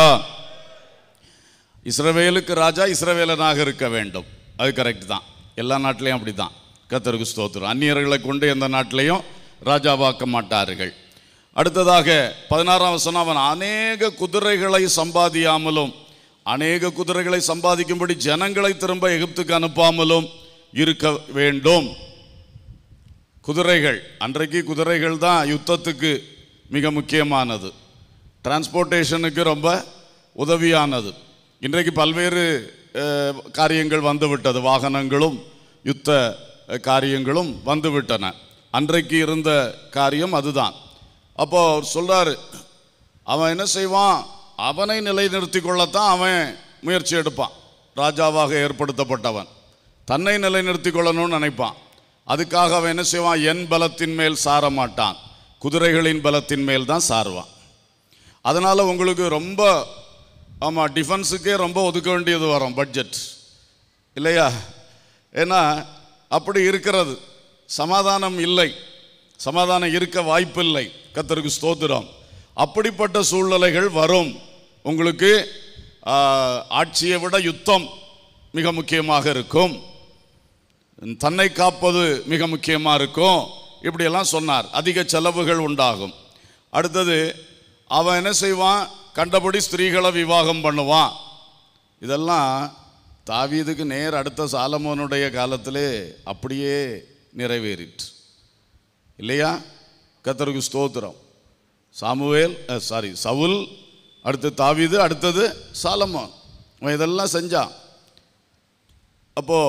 இஸ்ரவேலுக்கு ராஜா இஸ்ரவேலனாக இருக்க வேண்டும் அது கரெக்ட் தான் எல்லா நாட்டிலையும் அப்படி தான் கத்தருக்கு ஸ்தோத்திரம் அந்நியர்களை கொண்டு எந்த நாட்டிலையும் ராஜாவாக்க மாட்டார்கள் அடுத்ததாக பதினாறாம் வசனம் அவன் அநேக குதிரைகளை சம்பாதியாமலும் அநேக குதிரைகளை சம்பாதிக்கும்படி ஜனங்களை திரும்ப எகிப்துக்கு அனுப்பாமலும் இருக்க வேண்டும் குதிரைகள் அன்றைக்கு குதிரைகள் தான் யுத்தத்துக்கு மிக முக்கியமானது டிரான்ஸ்போர்ட்டேஷனுக்கு ரொம்ப உதவியானது இன்றைக்கு பல்வேறு அஹ், காரியங்கள் வந்துவிட்டது வாகனங்களும் யுத்த அஹ், காரியங்களும் வந்துவிட்டன அன்றைக்கு இருந்த காரியம் அதுதான் அப்போ அவர் சொல்றாரு அவன் என்ன செய்வான் அவனை நிலைநிறுத்தி கொள்ளத்தான் அவன் முயற்சி எடுப்பான் ராஜாவாக ஏற்படுத்தப்பட்டவன் தன்னை நிலைநிறுத்தி கொள்ளணும்னு நினைப்பான் அதுக்காக அவன் என்ன செய்வான் என் பலத்தின் மேல் சார மாட்டான் குதிரைகளின் பலத்தின் மேல் தான் சாருவான் அதனால் உங்களுக்கு ரொம்ப ஆமாம் டிஃபென்ஸுக்கே ரொம்ப ஒதுக்க வேண்டியது வரும் பட்ஜெட் இல்லையா ஏன்னா அப்படி இருக்கிறது சமாதானம் இல்லை சமாதானம் இருக்க வாய்ப்பில்லை கத்தருக்கு ஸ்தோத்திரம் அப்படிப்பட்ட சூழ்நிலைகள் வரும் உங்களுக்கு ஆ, ஆட்சியை விட யுத்தம் மிக முக்கியமாக இருக்கும் தன்னை காப்பது மிக முக்கியமாக இருக்கும் இப்படியெல்லாம் சொன்னார் அதிக செலவுகள் உண்டாகும் அடுத்தது அவன் என்ன செய்வான் கண்டபடி ஸ்திரீகளை விவாகம் பண்ணுவான் இதெல்லாம் தாவீதுக்கு நேர் அடுத்த சாலமோனுடைய காலத்திலே அப்படியே நிறைவேறிற்று இல்லையா கத்தருக்கு ஸ்தோத்திரம் சாமுவேல் சாரி சவுல் அடுத்து தாவீது அடுத்தது சாலமோன் அவன் இதெல்லாம் செஞ்சான் அப்போ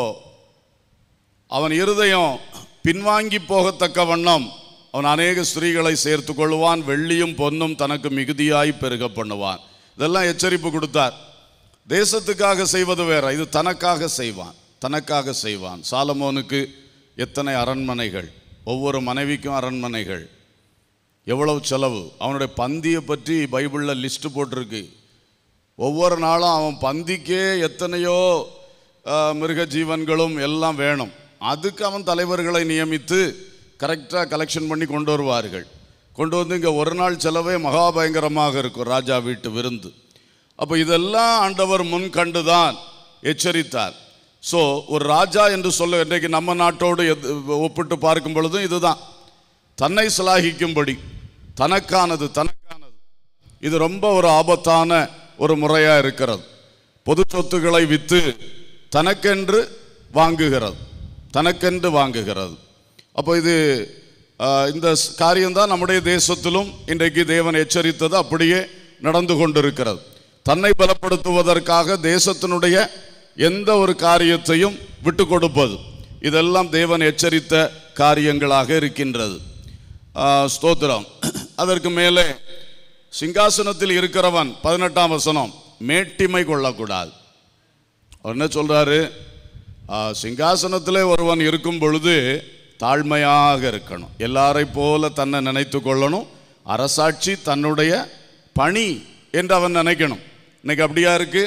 அவன் இருதயம் பின்வாங்கி போகத்தக்க வண்ணம் அவன் அநேக ஸ்திரீகளை சேர்த்து கொள்வான் வெள்ளியும் பொன்னும் தனக்கு மிகுதியாய் பெருக பண்ணுவான் இதெல்லாம் எச்சரிப்பு கொடுத்தார் தேசத்துக்காக செய்வது வேற இது தனக்காக செய்வான் தனக்காக செய்வான் சாலமோனுக்கு எத்தனை அரண்மனைகள் ஒவ்வொரு மனைவிக்கும் அரண்மனைகள் எவ்வளவு செலவு அவனுடைய பந்தியை பற்றி பைபிளில் லிஸ்ட் போட்டிருக்கு ஒவ்வொரு நாளும் அவன் பந்திக்கே எத்தனையோ ஆஹ், மிருக ஜீவன்களும் எல்லாம் வேணும் அதுக்கு அவன் தலைவர்களை நியமித்து கரெக்டாக கலெக்ஷன் பண்ணி கொண்டு வருவார்கள் கொண்டு வந்து இங்கே ஒரு நாள் செலவே மகா பயங்கரமாக இருக்கும் ராஜா வீட்டு விருந்து அப்போ இதெல்லாம் ஆண்டவர் முன் கண்டுதான் எச்சரித்தார் ஸோ ஒரு ராஜா என்று சொல்ல இன்றைக்கு நம்ம நாட்டோடு எது- ஒப்பிட்டு பார்க்கும் பொழுதும் இதுதான் தன்னை சிலாகிக்கும்படி தனக்கானது தனக்கானது இது ரொம்ப ஒரு ஆபத்தான ஒரு முறையா இருக்கிறது பொது சொத்துக்களை வித்து தனக்கென்று வாங்குகிறது தனக்கென்று வாங்குகிறது அப்போ இது ஆஹ், இந்த ஸ்- காரியம்தான் நம்முடைய தேசத்திலும் இன்றைக்கு தேவன் எச்சரித்தது அப்படியே நடந்து கொண்டிருக்கிறது தன்னை பலப்படுத்துவதற்காக தேசத்தினுடைய எந்த ஒரு காரியத்தையும் விட்டு கொடுப்பது இதெல்லாம் தேவன் எச்சரித்த காரியங்களாக இருக்கின்றது ஆஹ், ஸ்தோத்திரம் அதற்கு மேலே சிங்காசனத்தில் இருக்கிறவன் பதினெட்டாம் வசனம் மேட்டிமை கொள்ளக்கூடாது அவர் என்ன சொல்றாரு ஆஹ், சிங்காசனத்திலே ஒருவன் இருக்கும் பொழுது தாழ்மையாக இருக்கணும் எல்லாரை போல தன்னை நினைத்து கொள்ளணும் அரசாட்சி தன்னுடைய பணி என்று அவன் நினைக்கணும் இன்னைக்கு அப்படியா இருக்கு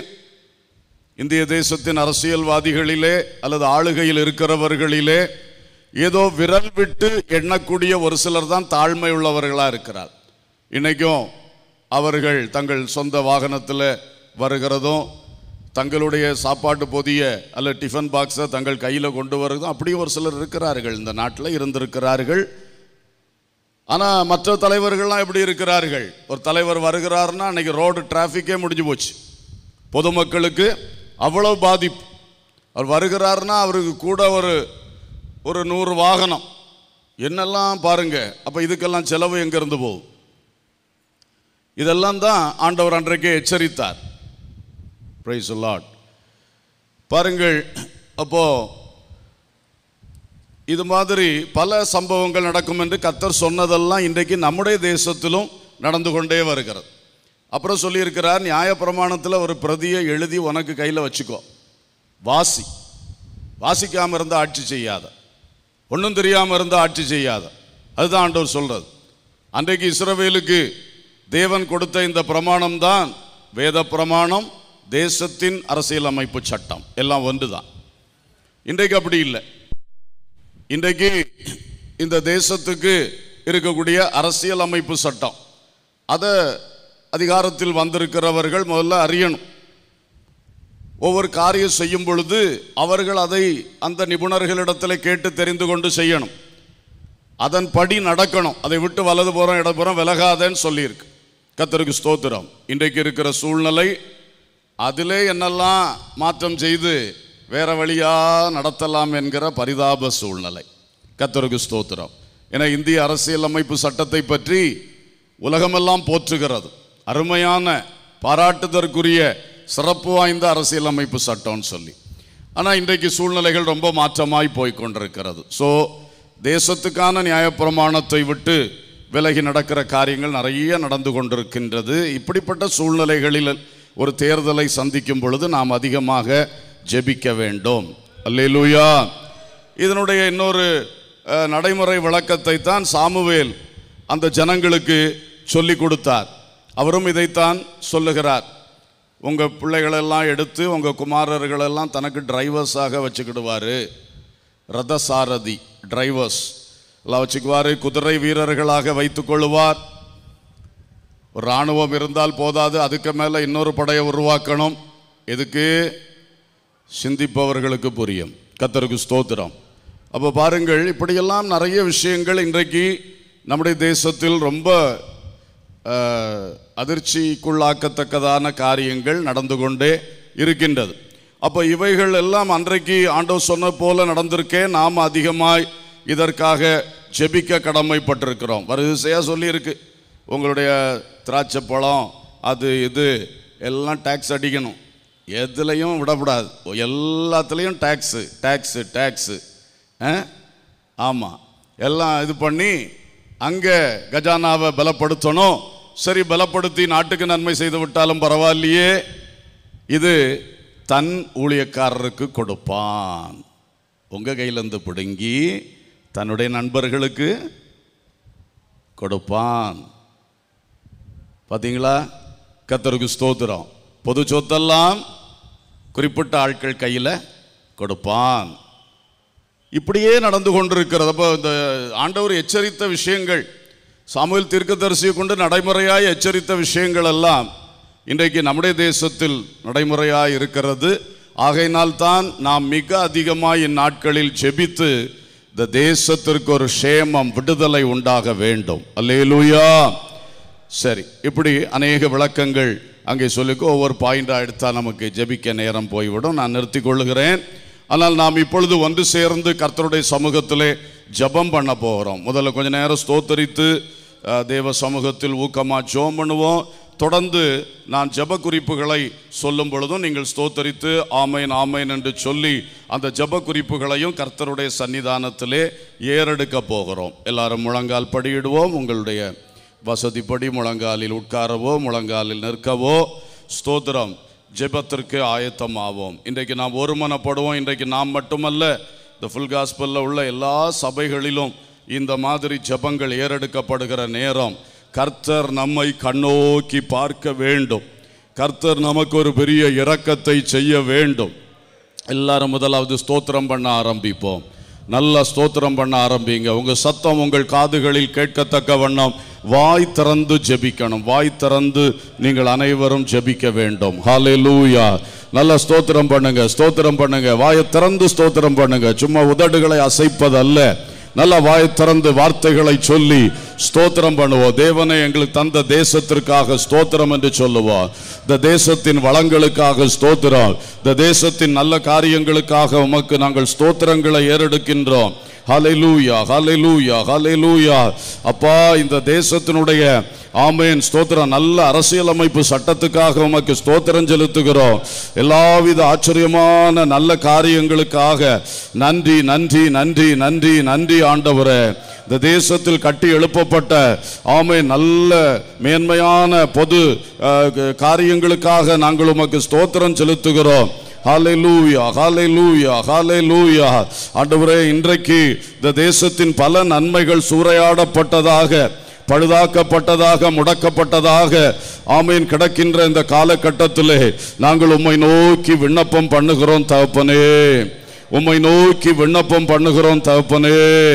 இந்திய தேசத்தின் அரசியல்வாதிகளிலே அல்லது ஆளுகையில் இருக்கிறவர்களிலே ஏதோ விரல் விட்டு எண்ணக்கூடிய ஒரு சிலர் தான் தாழ்மை உள்ளவர்களா இருக்கிறார் இன்னைக்கும் அவர்கள் தங்கள் சொந்த வாகனத்தில் வருகிறதும் தங்களுடைய சாப்பாட்டு பொதிய அல்ல டிஃபன் பாக்ஸை தங்கள் கையில் கொண்டு வருகிறதும் அப்படி ஒரு சிலர் இருக்கிறார்கள் இந்த நாட்டில் இருந்திருக்கிறார்கள் ஆனால் மற்ற தலைவர்கள்லாம் எப்படி இருக்கிறார்கள் ஒரு தலைவர் வருகிறாருன்னா அன்னைக்கு ரோடு டிராஃபிக்கே முடிஞ்சு போச்சு பொதுமக்களுக்கு அவ்வளவு பாதிப்பு அவர் வருகிறாருன்னா அவருக்கு கூட ஒரு ஒரு நூறு வாகனம் என்னெல்லாம் பாருங்க அப்போ இதுக்கெல்லாம் செலவு எங்கேருந்து போகும் இதெல்லாம் தான் ஆண்டவர் அன்றைக்கே எச்சரித்தார் பிரைஸ் லார்ட் பாருங்கள் அப்போ இது மாதிரி பல சம்பவங்கள் நடக்கும் என்று கத்தர் சொன்னதெல்லாம் இன்றைக்கு நம்முடைய தேசத்திலும் நடந்து கொண்டே வருகிறது அப்புறம் சொல்லியிருக்கிறார் நியாயப்பிரமாணத்தில் ஒரு பிரதியை எழுதி உனக்கு கையில் வச்சுக்கோ வாசி வாசிக்காமல் இருந்தால் ஆட்சி செய்யாத ஒன்றும் தெரியாமல் இருந்தால் ஆட்சி செய்யாத அதுதான் ஆண்டவர் சொல்றது அன்றைக்கு இஸ்ரவேலுக்கு தேவன் கொடுத்த இந்த பிரமாணம் தான் வேத பிரமாணம் தேசத்தின் அரசியலமைப்பு சட்டம் எல்லாம் ஒன்று தான் இன்றைக்கு அப்படி இல்லை இன்றைக்கு இந்த தேசத்துக்கு இருக்கக்கூடிய அரசியல் அமைப்பு சட்டம் அதை அதிகாரத்தில் வந்திருக்கிறவர்கள் முதல்ல அறியணும் ஒவ்வொரு காரியம் செய்யும் பொழுது அவர்கள் அதை அந்த நிபுணர்களிடத்தில் கேட்டு தெரிந்து கொண்டு செய்யணும் அதன்படி நடக்கணும் அதை விட்டு வலது புறம் இடப்புறம் விலகாதேன்னு சொல்லியிருக்கு கத்தருக்கு ஸ்தோத்திரம் இன்றைக்கு இருக்கிற சூழ்நிலை அதிலே என்னெல்லாம் மாற்றம் செய்து வேற வழியா நடத்தலாம் என்கிற பரிதாப சூழ்நிலை கத்தருக்கு ஸ்தோத்திரம் என இந்திய அரசியலமைப்பு சட்டத்தை பற்றி உலகமெல்லாம் போற்றுகிறது அருமையான பாராட்டுதற்குரிய சிறப்பு வாய்ந்த அரசியலமைப்பு சட்டம்னு சொல்லி ஆனால் இன்றைக்கு சூழ்நிலைகள் ரொம்ப மாற்றமாய் போய் கொண்டிருக்கிறது ஸோ தேசத்துக்கான நியாயப்பிரமாணத்தை விட்டு விலகி நடக்கிற காரியங்கள் நிறைய நடந்து கொண்டிருக்கின்றது இப்படிப்பட்ட சூழ்நிலைகளில் ஒரு தேர்தலை சந்திக்கும் பொழுது நாம் அதிகமாக ஜெபிக்க வேண்டும் அல்லேலூயா இதனுடைய இன்னொரு அஹ், நடைமுறை விளக்கத்தை தான் சாமுவேல் அந்த ஜனங்களுக்கு சொல்லி கொடுத்தார் அவரும் இதைத்தான் சொல்லுகிறார் உங்கள் பிள்ளைகளெல்லாம் எடுத்து உங்கள் குமாரர்களெல்லாம் தனக்கு டிரைவர்ஸாக வச்சுக்கிடுவார் ரதசாரதி டிரைவர்ஸ் எல்லாம் வச்சுக்குவார் குதிரை வீரர்களாக வைத்துக் கொள்ளுவார் ஒரு இராணுவம் இருந்தால் போதாது அதுக்கு மேலே இன்னொரு படையை உருவாக்கணும் எதுக்கு சிந்திப்பவர்களுக்கு புரியும் கத்தருக்கு ஸ்தோத்திரம் அப்போ பாருங்கள் இப்படியெல்லாம் நிறைய விஷயங்கள் இன்றைக்கு நம்முடைய தேசத்தில் ரொம்ப அஹ், அதிர்ச்சிக்குள்ளாக்கத்தக்கதான காரியங்கள் நடந்து கொண்டே இருக்கின்றது அப்போ இவைகள் எல்லாம் அன்றைக்கு ஆண்டவர் சொன்ன போல நடந்திருக்கே நாம் அதிகமாய் இதற்காக ஜெபிக்க கடமைப்பட்டிருக்கிறோம் வரிசையாக சொல்லியிருக்கு உங்களுடைய திராட்சை பழம் அது இது எல்லாம் டேக்ஸ் அடிக்கணும் எதுலையும் விடக்கூடாது எல்லாத்துலேயும் டேக்ஸு டேக்ஸு டேக்ஸு ஆமாம் எல்லாம் இது பண்ணி அங்கே கஜானாவை பலப்படுத்தணும் சரி பலப்படுத்தி நாட்டுக்கு நன்மை செய்து விட்டாலும் பரவாயில்லையே இது தன் ஊழியக்காரருக்கு கொடுப்பான் உங்கள் கையிலேருந்து பிடுங்கி தன்னுடைய நண்பர்களுக்கு கொடுப்பான் பார்த்தீங்களா கத்தருக்கு ஸ்தோத்திரம் பொது சொத்தெல்லாம் குறிப்பிட்ட ஆட்கள் கையில் கொடுப்பான் இப்படியே நடந்து கொண்டிருக்கிறது அப்போ இந்த ஆண்டவர் எச்சரித்த விஷயங்கள் சாமுவேல் தீர்க்கதரிசியை கொண்டு நடைமுறையாய் எச்சரித்த விஷயங்கள் எல்லாம் இன்றைக்கு நம்முடைய தேசத்தில் நடைமுறையாய் இருக்கிறது ஆகையினால் தான் நாம் மிக அதிகமாக இந்நாட்களில் ஜெபித்து இந்த தேசத்திற்கு ஒரு க்ஷேமம் விடுதலை உண்டாக வேண்டும் அல்லேலூயா சரி இப்படி அநேக விளக்கங்கள் அங்கே சொல்லிக்கோ ஒவ்வொரு பாயிண்டாக எடுத்தால் நமக்கு ஜெபிக்க நேரம் போய்விடும் நான் நிறுத்திக் கொள்ளுகிறேன் ஆனால் நாம் இப்பொழுது ஒன்று சேர்ந்து கர்த்தருடைய சமூகத்திலே ஜெபம் பண்ண போகிறோம் முதல்ல கொஞ்ச நேரம் ஸ்தோத்தரித்து அஹ், தேவ சமூகத்தில் ஊக்கமாக ஜெபம் பண்ணுவோம் தொடர்ந்து நான் ஜெப குறிப்புகளை சொல்லும் பொழுதும் நீங்கள் ஸ்தோத்தரித்து ஆமைன் ஆமைன் என்று சொல்லி அந்த ஜெப குறிப்புகளையும் கர்த்தருடைய சன்னிதானத்திலே ஏறெடுக்க போகிறோம் எல்லாரும் முழங்கால் படியிடுவோம் உங்களுடைய வசதிப்படி முழங்காலில் உட்காரவோ முழங்காலில் நிற்கவோ ஸ்தோத்திரம் ஜெபத்திற்கு ஆயத்தமாவோம் இன்றைக்கு நாம் ஒருமனப்படுவோம் இன்றைக்கு நாம் மட்டுமல்ல இந்த ஃபுல் காஸ்பலில் உள்ள எல்லா சபைகளிலும் இந்த மாதிரி ஜெபங்கள் ஏறெடுக்கப்படுகிற நேரம் கர்த்தர் நம்மை கண்ணோக்கி பார்க்க வேண்டும் கர்த்தர் நமக்கு ஒரு பெரிய இரக்கத்தை செய்ய வேண்டும் எல்லாரும் முதலாவது ஸ்தோத்திரம் பண்ண ஆரம்பிப்போம் நல்ல ஸ்தோத்திரம் பண்ண ஆரம்பிங்க உங்க சத்தம் உங்கள் காதுகளில் கேட்கத்தக்க வண்ணம் வாய் திறந்து ஜெபிக்கணும் வாய் திறந்து நீங்கள் அனைவரும் ஜெபிக்க வேண்டும் ஹalleluya நல்ல ஸ்தோத்திரம் பண்ணுங்க ஸ்தோத்திரம் பண்ணுங்க வாயை திறந்து ஸ்தோத்திரம் பண்ணுங்க சும்மா உதடுகளை அசைப்பதல்ல நல்ல வாய் திறந்து வார்த்தைகளை சொல்லி ஸ்தோத்திரம் பண்ணுவோம் தேவனை எங்களுக்கு தந்த தேசத்திற்காக ஸ்தோத்திரம் என்று சொல்லுவோம் இந்த தேசத்தின் வளங்களுக்காக ஸ்தோத்திரம் இந்த தேசத்தின் நல்ல காரியங்களுக்காக உமக்கு நாங்கள் ஸ்தோத்திரங்களை ஏறெடுக்கின்றோம் ஹalleluya ஹalleluya ஹalleluya அப்பா இந்த தேசத்தினுடைய ஆமேன் ஸ்தோத்திரம் நல்ல அரசியலமைப்பு சட்டத்துக்காக உமக்கு ஸ்தோத்திரம் செலுத்துகிறோம் எல்லாவித ஆச்சரியமான நல்ல காரியங்களுக்காக நன்றி நன்றி நன்றி நன்றி நன்றி ஆண்டவரே இந்த தேசத்தில் கட்டி எழுப்பப்பட்ட ஆமை நல்ல மேன்மையான பொது அஹ், காரியங்களுக்காக நாங்கள் உமக்கு ஸ்தோத்திரம் செலுத்துகிறோம் ஹalleluya ஹalleluya ஹalleluya ஆண்டவரே இன்றைக்கு இந்த தேசத்தின் பல நன்மைகள் சூறையாடப்பட்டதாக பழுதாக்கப்பட்டதாக முடக்கப்பட்டதாக ஆமீன் கிடக்கின்ற இந்த காலகட்டத்திலே நாங்கள் உம்மை நோக்கி விண்ணப்பம் பண்ணுகிறோம் தகப்பனே உம்மை நோக்கி விண்ணப்பம் பண்ணுகிறோம் தகப்பனே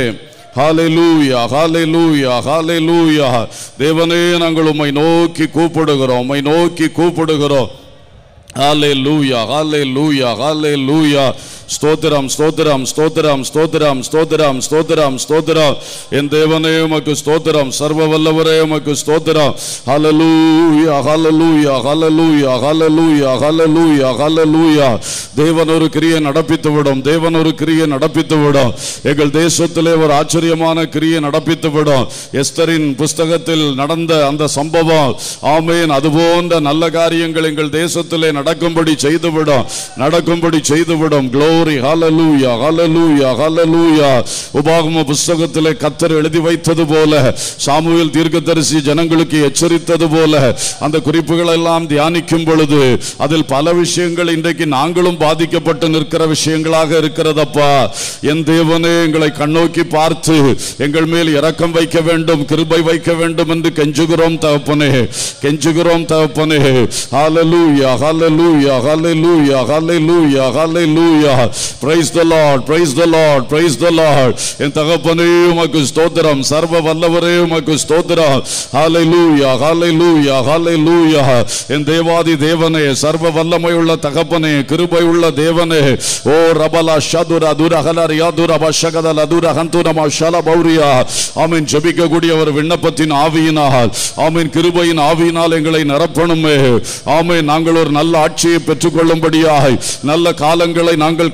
ஹalleluya ஹalleluya ஹalleluya தேவனே நாங்கள் உம்மை நோக்கி கூப்பிடுகிறோம் உம்மை நோக்கி கூப்பிடுகிறோம் ஹalleluya ஹalleluya ஹalleluya ஸ்தோத்திரம் ஸ்தோத்திரம் ஸ்தோத்திரம் ஸ்தோத்திரம் ஸ்தோத்திரம் ஸ்தோத்திரம் ஸ்தோத்திரம் என் தேவனே உமக்கு ஸ்தோத்திரம் சர்வ வல்லவரே உமக்கு ஸ்தோத்திரம் ஹalleluya ஹalleluya ஹalleluya ஹalleluya ஹalleluya ஹalleluya தேவன் ஒரு கிரியை நடப்பித்து விடும் தேவன் ஒரு கிரியை நடப்பித்து விடும் எங்கள் தேசத்திலே ஒரு ஆச்சரியமான கிரியை நடப்பித்து விடும் எஸ்தரின் புஸ்தகத்தில் நடந்த அந்த சம்பவம் ஆமேன் அதுபோன்ற நல்ல காரியங்கள் எங்கள் தேசத்திலே நடக்கும்படி செய்துவிடும் நடக்கும்படி செய்துவிடும் க்ளோரி ஹalleluya ஹalleluya ஹalleluya உபாகம புஸ்தகத்திலே கத்தர் எழுதி வைத்தது போல சாமுவேல் தீர்க்கதரிசி ஜனங்களுக்கு எச்சரித்தது போல அந்த குறிப்புகள் எல்லாம் தியானிக்கும் பொழுது அதில் பல விஷயங்கள் இன்றைக்கு நாங்களும் பாதிக்கப்பட்டு நிற்கிற விஷயங்களாக இருக்கிறதப்பா என் தேவனே எங்களை கண்ணோக்கி பார்த்து எங்கள் மேல் இரக்கம் வைக்க வேண்டும் கிருபை வைக்க வேண்டும் என்று கெஞ்சுகிறோம் தகப்பனே கெஞ்சுகிறோம் தகப்பனே ஹalleluya ஹalleluya ஹalleluya ஹalleluya ஹalleluya praise the lord praise the lord praise the lord என் தகப்பனே உமக்கு ஸ்தோத்திரம் சர்வ வல்லவரே உமக்கு ஸ்தோத்திரம் ஹalleluya ஹalleluya ஹalleluya என் தேவாதி தேவனே சர்வ வல்லமை உள்ள தகப்பனே கிருபை உள்ள தேவனே ஓ ரபலா ஷதுர துர ஹலர் யாதுர பஷகதல துர ஹந்துரமா ஷல பௌரியா ஆமீன் ஜெபிக்க கூடிய ஒரு விண்ணப்பத்தின் ஆவியினால் ஆமீன் கிருபையின் ஆவியினால் எங்களை நிரப்பணுமே ஆமீன் நாங்கள் ஒரு நல்ல ஆட்சியை பெற்றுக்கொள்ளும்படியாய் நல்ல காலங்களை நாங்கள்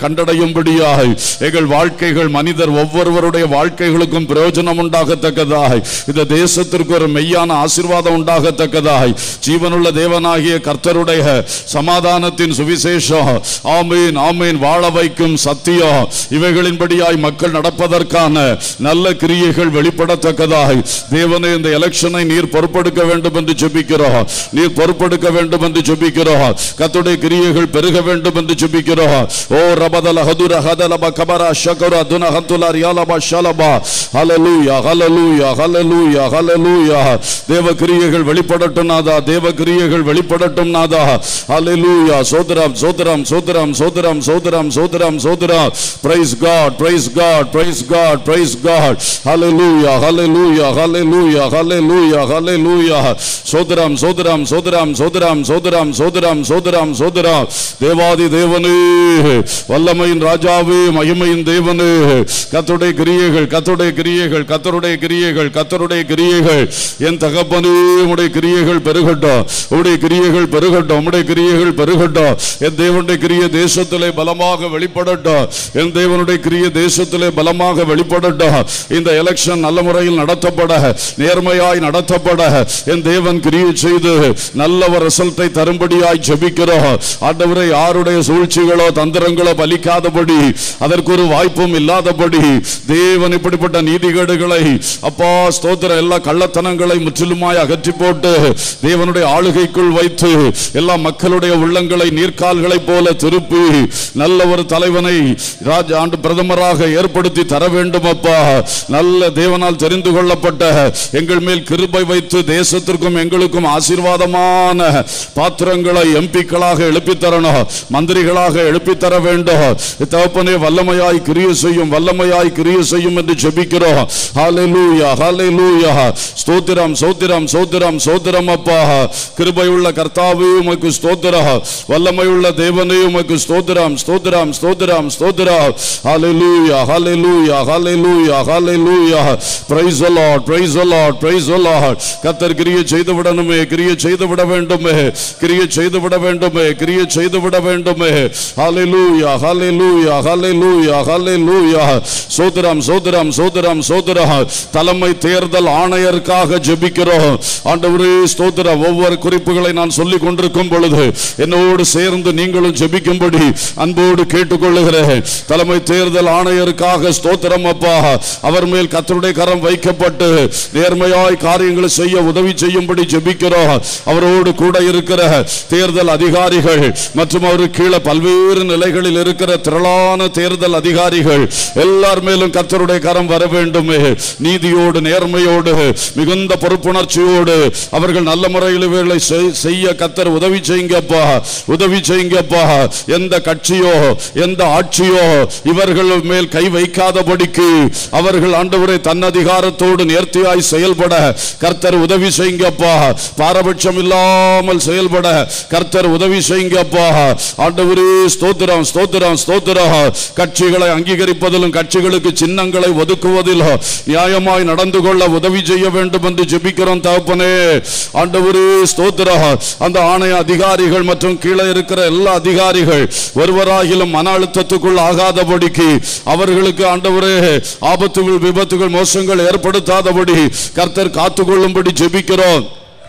கண்டடையும்படியாய் எங்கள் வாழ்க்கைகள் மனிதர் ஒவ்வொருவருடைய வாழ்க்கைகளுக்கும் பிரயோஜனம் உண்டாகத்தக்கதாய் இந்த தேசத்திற்கு ஒரு மெய்யான ஆசீர்வாதம் உண்டாகத்தக்கதாய் ஜீவனுள்ள தேவனாகிய கர்த்தருடைய சமாதானத்தின் சுவிசேஷம் ஆமீன் ஆமீன் வாழ வைக்கும் சத்தியம் இவைகளின்படியாய் மக்கள் நடப்பதற்கான நல்ல கிரியைகள் வெளிப்படத்தக்கதாய் தேவனே இந்த எலெக்ஷனை நீர் பொறுப்பெடுக்க வேண்டும் என்று ஜெபிக்கிறோம் நீர் பொறுப்பெடுக்க வேண்டும் என்று ஜெபிக்கிறோம் கத்துடைய கிரியைகள் பெருக வேண்டும் என்று ஜெபிக்கிறோம் ஓ ரபதல ஹதுர ஹதலப கபரா ஷகர துன ஹந்துல ரியாலபா ஷலபா ஹalleluya ஹalleluya ஹalleluya ஹalleluya தேவ கிரியைகள் வெளிப்படட்டும் நாதா தேவ கிரியைகள் வெளிப்படட்டும் நாதா ஹalleluya சோதரம் சோதரம் சோதரம் சோதரம் சோதரம் சோதரம் சோதரம் praise god praise god praise god praise god hallelujah hallelujah hallelujah hallelujah hallelujah சோதரம் சோதரம் சோதரம் சோதரம் சோதரம் சோதரம் சோதரம் சோதரம் தேவாதி தேவனே வல்லமையின் ராஜாவே மகிமையின் தேவனே கத்துடைய கிரியைகள் கத்துடைய கிரியைகள் கத்தருடைய கிரியைகள் கத்தருடைய கிரியைகள் என் தகப்பனே உடைய கிரியைகள் பெருகட்டும் உடைய கிரியைகள் பெருகட்டும் உடைய கிரியைகள் பெருகட்டும் என் தேவனுடைய கிரிய தேசத்திலே பலமாக வெளிப்படட்டும் என் தேவனுடைய கிரிய தேசத்திலே பலமாக வெளிப்படட்டும் இந்த எலெக்ஷன் நல்ல முறையில் நடத்தப்பட நேர்மையாய் நடத்தப்பட என் தேவன் கிரியை செய்து நல்ல ஒரு ரிசல்ட்டை தரும்படியாய் ஜெபிக்கிறோம் ஆண்டவரை யாருடைய சூழ்ச்சிகளோ தந்திரங்களோ பலிக்காதபடி அதற்கு ஒரு வாய்ப்பும் இல்லாதபடி தேவன் இப்படிப்பட்ட நீதிகேடுகளை அப்பா ஸ்தோத்திர எல்லா கள்ளத்தனங்களை முற்றிலுமாய் அகற்றி போட்டு தேவனுடைய ஆளுகைக்குள் வைத்து எல்லா மக்களுடைய உள்ளங்களை நீர்க்கால்களைப் போல திருப்பி நல்ல ஒரு தலைவனை ராஜ ஆண்டு பிரதமராக ஏற்படுத்தி தர வேண்டும் அப்பா நல்ல தேவனால் தெரிந்து கொள்ளப்பட்ட எங்கள் மேல் கிருபை வைத்து தேசத்திற்கும் எங்களுக்கும் ஆசீர்வாதமான பாத்திரங்களை எம்பிக்களாக எழுப்பி தரணும் மந்திரிகளாக எழுப்பி தர வேண்டும் தகப்பனே வல்லமையாய் கிரிய செய்யும் வல்லமையாய் கிரிய செய்யும் என்று ஜெபிக்கிறோம் ஹalleluya ஹalleluya ஸ்தோத்திரம் ஸ்தோத்திரம் ஸ்தோத்திரம் ஸ்தோத்திரம் அப்பா கிருபையுள்ள கர்த்தாவே உமக்கு ஸ்தோத்திரம் வல்லமையுள்ள தேவனே உமக்கு ஸ்தோத்திரம் ஸ்தோத்திரம் ஸ்தோத்திரம் ஸ்தோத்திரம் ஹalleluya ஹalleluya ஹalleluya ஹalleluya praise the lord praise the lord praise the lord கர்த்தர் கிரியை செய்து விடணுமே கிரியை செய்து விட வேண்டுமே கிரியை செய்து விட வேண்டுமே கிரியை செய்து விட வேண்டுமே ஹalleluya ஹalleluya ஹalleluya ஹalleluya சோதரம் சோதரம் சோதரம் சோதரம் தலைமை தேர்தல் ஆணையருக்காக ஜெபிக்கிறோம் ஆண்டவரே ஸ்தோத்திரம் ஒவ்வொரு குறிப்புகளை நான் சொல்லிக் கொண்டிருக்கும் பொழுது என்னோடு சேர்ந்து நீங்களும் ஜெபிக்கும்படி அன்போடு கேட்டுக்கொள்ளுகிறேன் தலைமை தேர்தல் ஆணையருக்காக ஸ்தோத்திரம் அப்பா அவர் மேல் கத்தருடைய கரம் வைக்கப்பட்டு நேர்மையாய் காரியங்களை செய்ய உதவி செய்யும்படி ஜெபிக்கிறோம் அவரோடு கூட இருக்கிற தேர்தல் அதிகாரிகள் மற்றும் அவர் கீழே பல்வேறு நிலைகளில் இருக்கிற திரளான தேர்தல் அதிகாரிகள் எல்லார் மேலும் கத்தருடைய கரம் வர வேண்டுமே நீதியோடு நேர்மையோடு மிகுந்த பொறுப்புணர்ச்சியோடு அவர்கள் நல்ல முறையில் இவர்களை செய்- செய்ய கத்தர் உதவி செய்யுங்கப்பா உதவி செய்யுங்கப்பா எந்த கட்சியோ எந்த ஆட்சியோ இவர்கள் மேல் கை வைக்காதபடிக்கு அவர்கள் ஆண்டவரை தன் அதிகாரத்தோடு நேர்த்தியாய் செயல்பட கர்த்தர் உதவி செய்யுங்கப்பா பாரபட்சம் இல்லாமல் செயல்பட கர்த்தர் உதவி செய்யுங்கப்பா ஆண்டவரே ஸ்தோத்திரம் ஸ்தோத்திரம் ஸ்தோத்திரம் கட்சிகளை அங்கீகரிப்பதிலும் கட்சிகளுக்கு சின்னங்களை ஒதுக்குவதிலும் நியாயமாய் நடந்து கொள்ள உதவி செய்ய வேண்டும் என்று ஜெபிக்கிறோம் தகப்பனே ஆண்டவரே ஸ்தோத்திரம் அந்த ஆணைய அதிகாரிகள் மற்றும் கீழே இருக்கிற எல்லா அதிகாரிகள் ஒருவராகிலும் மன அழுத்தத்துக்குள் ஆகாதபடிக்கு அவர்களுக்கு ஆண்டவரே ஆபத்துகள் விபத்துகள் மோசங்கள் ஏற்படுத்தாதபடி கர்த்தர் காத்துக்கொள்ளும்படி ஜெபிக்கிறோம்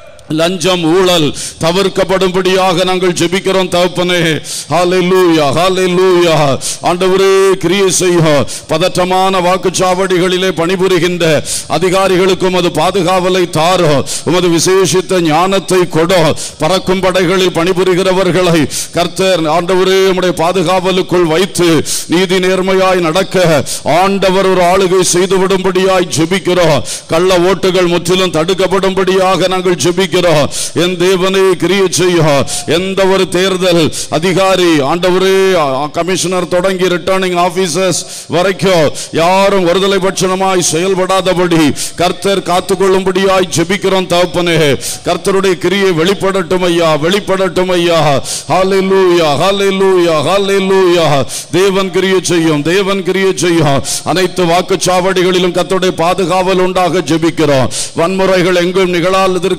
லஞ்சம் ஊழல் தவிர்க்கப்படும்படியாக நாங்கள் ஜெபிக்கிறோம் தகப்பனே ஹalleluya ஹalleluya ஆண்டவரே கிரியை செய்யும் பதற்றமான வாக்குச்சாவடிகளிலே பணிபுரிகின்ற அதிகாரிகளுக்கும் அது பாதுகாவலை தாரும் உமது விசேஷித்த ஞானத்தை கொடும் பறக்கும் படைகளில் பணிபுரிகிறவர்களை கர்த்தர் ஆண்டவரே உம்முடைய பாதுகாவலுக்குள் வைத்து நீதி நேர்மையாய் நடக்க ஆண்டவர் ஒரு ஆளுகை செய்து விடும்படியாய் ஜெபிக்கிறோம் கள்ள ஓட்டுகள் முற்றிலும் தடுக்கப்படும்படியாக நாங்கள் ஜெபிக்கிறோம் என் தேவனை கிரியை செய்யும் எந்த ஒரு தேர்தல் அதிகாரி ஆண்டவரே கமிஷனர் தொடங்கி ரிட்டர்னிங் ஆபீசர்ஸ் வரைக்கும் யாரும் ஒருதலை பட்சணமாய் செயல்படாதபடி கர்த்தர் காத்துக்கொள்ளும்படியாய் ஜெபிக்கிறோம் தகப்பனே கர்த்தருடைய கிரியை வெளிப்படட்டும் ஐயா வெளிப்படட்டும் ஐயா ஹalleluya ஹalleluya ஹalleluya தேவன் கிரியை செய்யும் தேவன் கிரியை செய்யும் அனைத்து வாக்குச்சாவடிகளிலும் கர்த்தருடைய பாதுகாவல் உண்டாக ஜெபிக்கிறோம் வன்முறைகள் எங்கும் நிகழாததற்கு நாங்கள்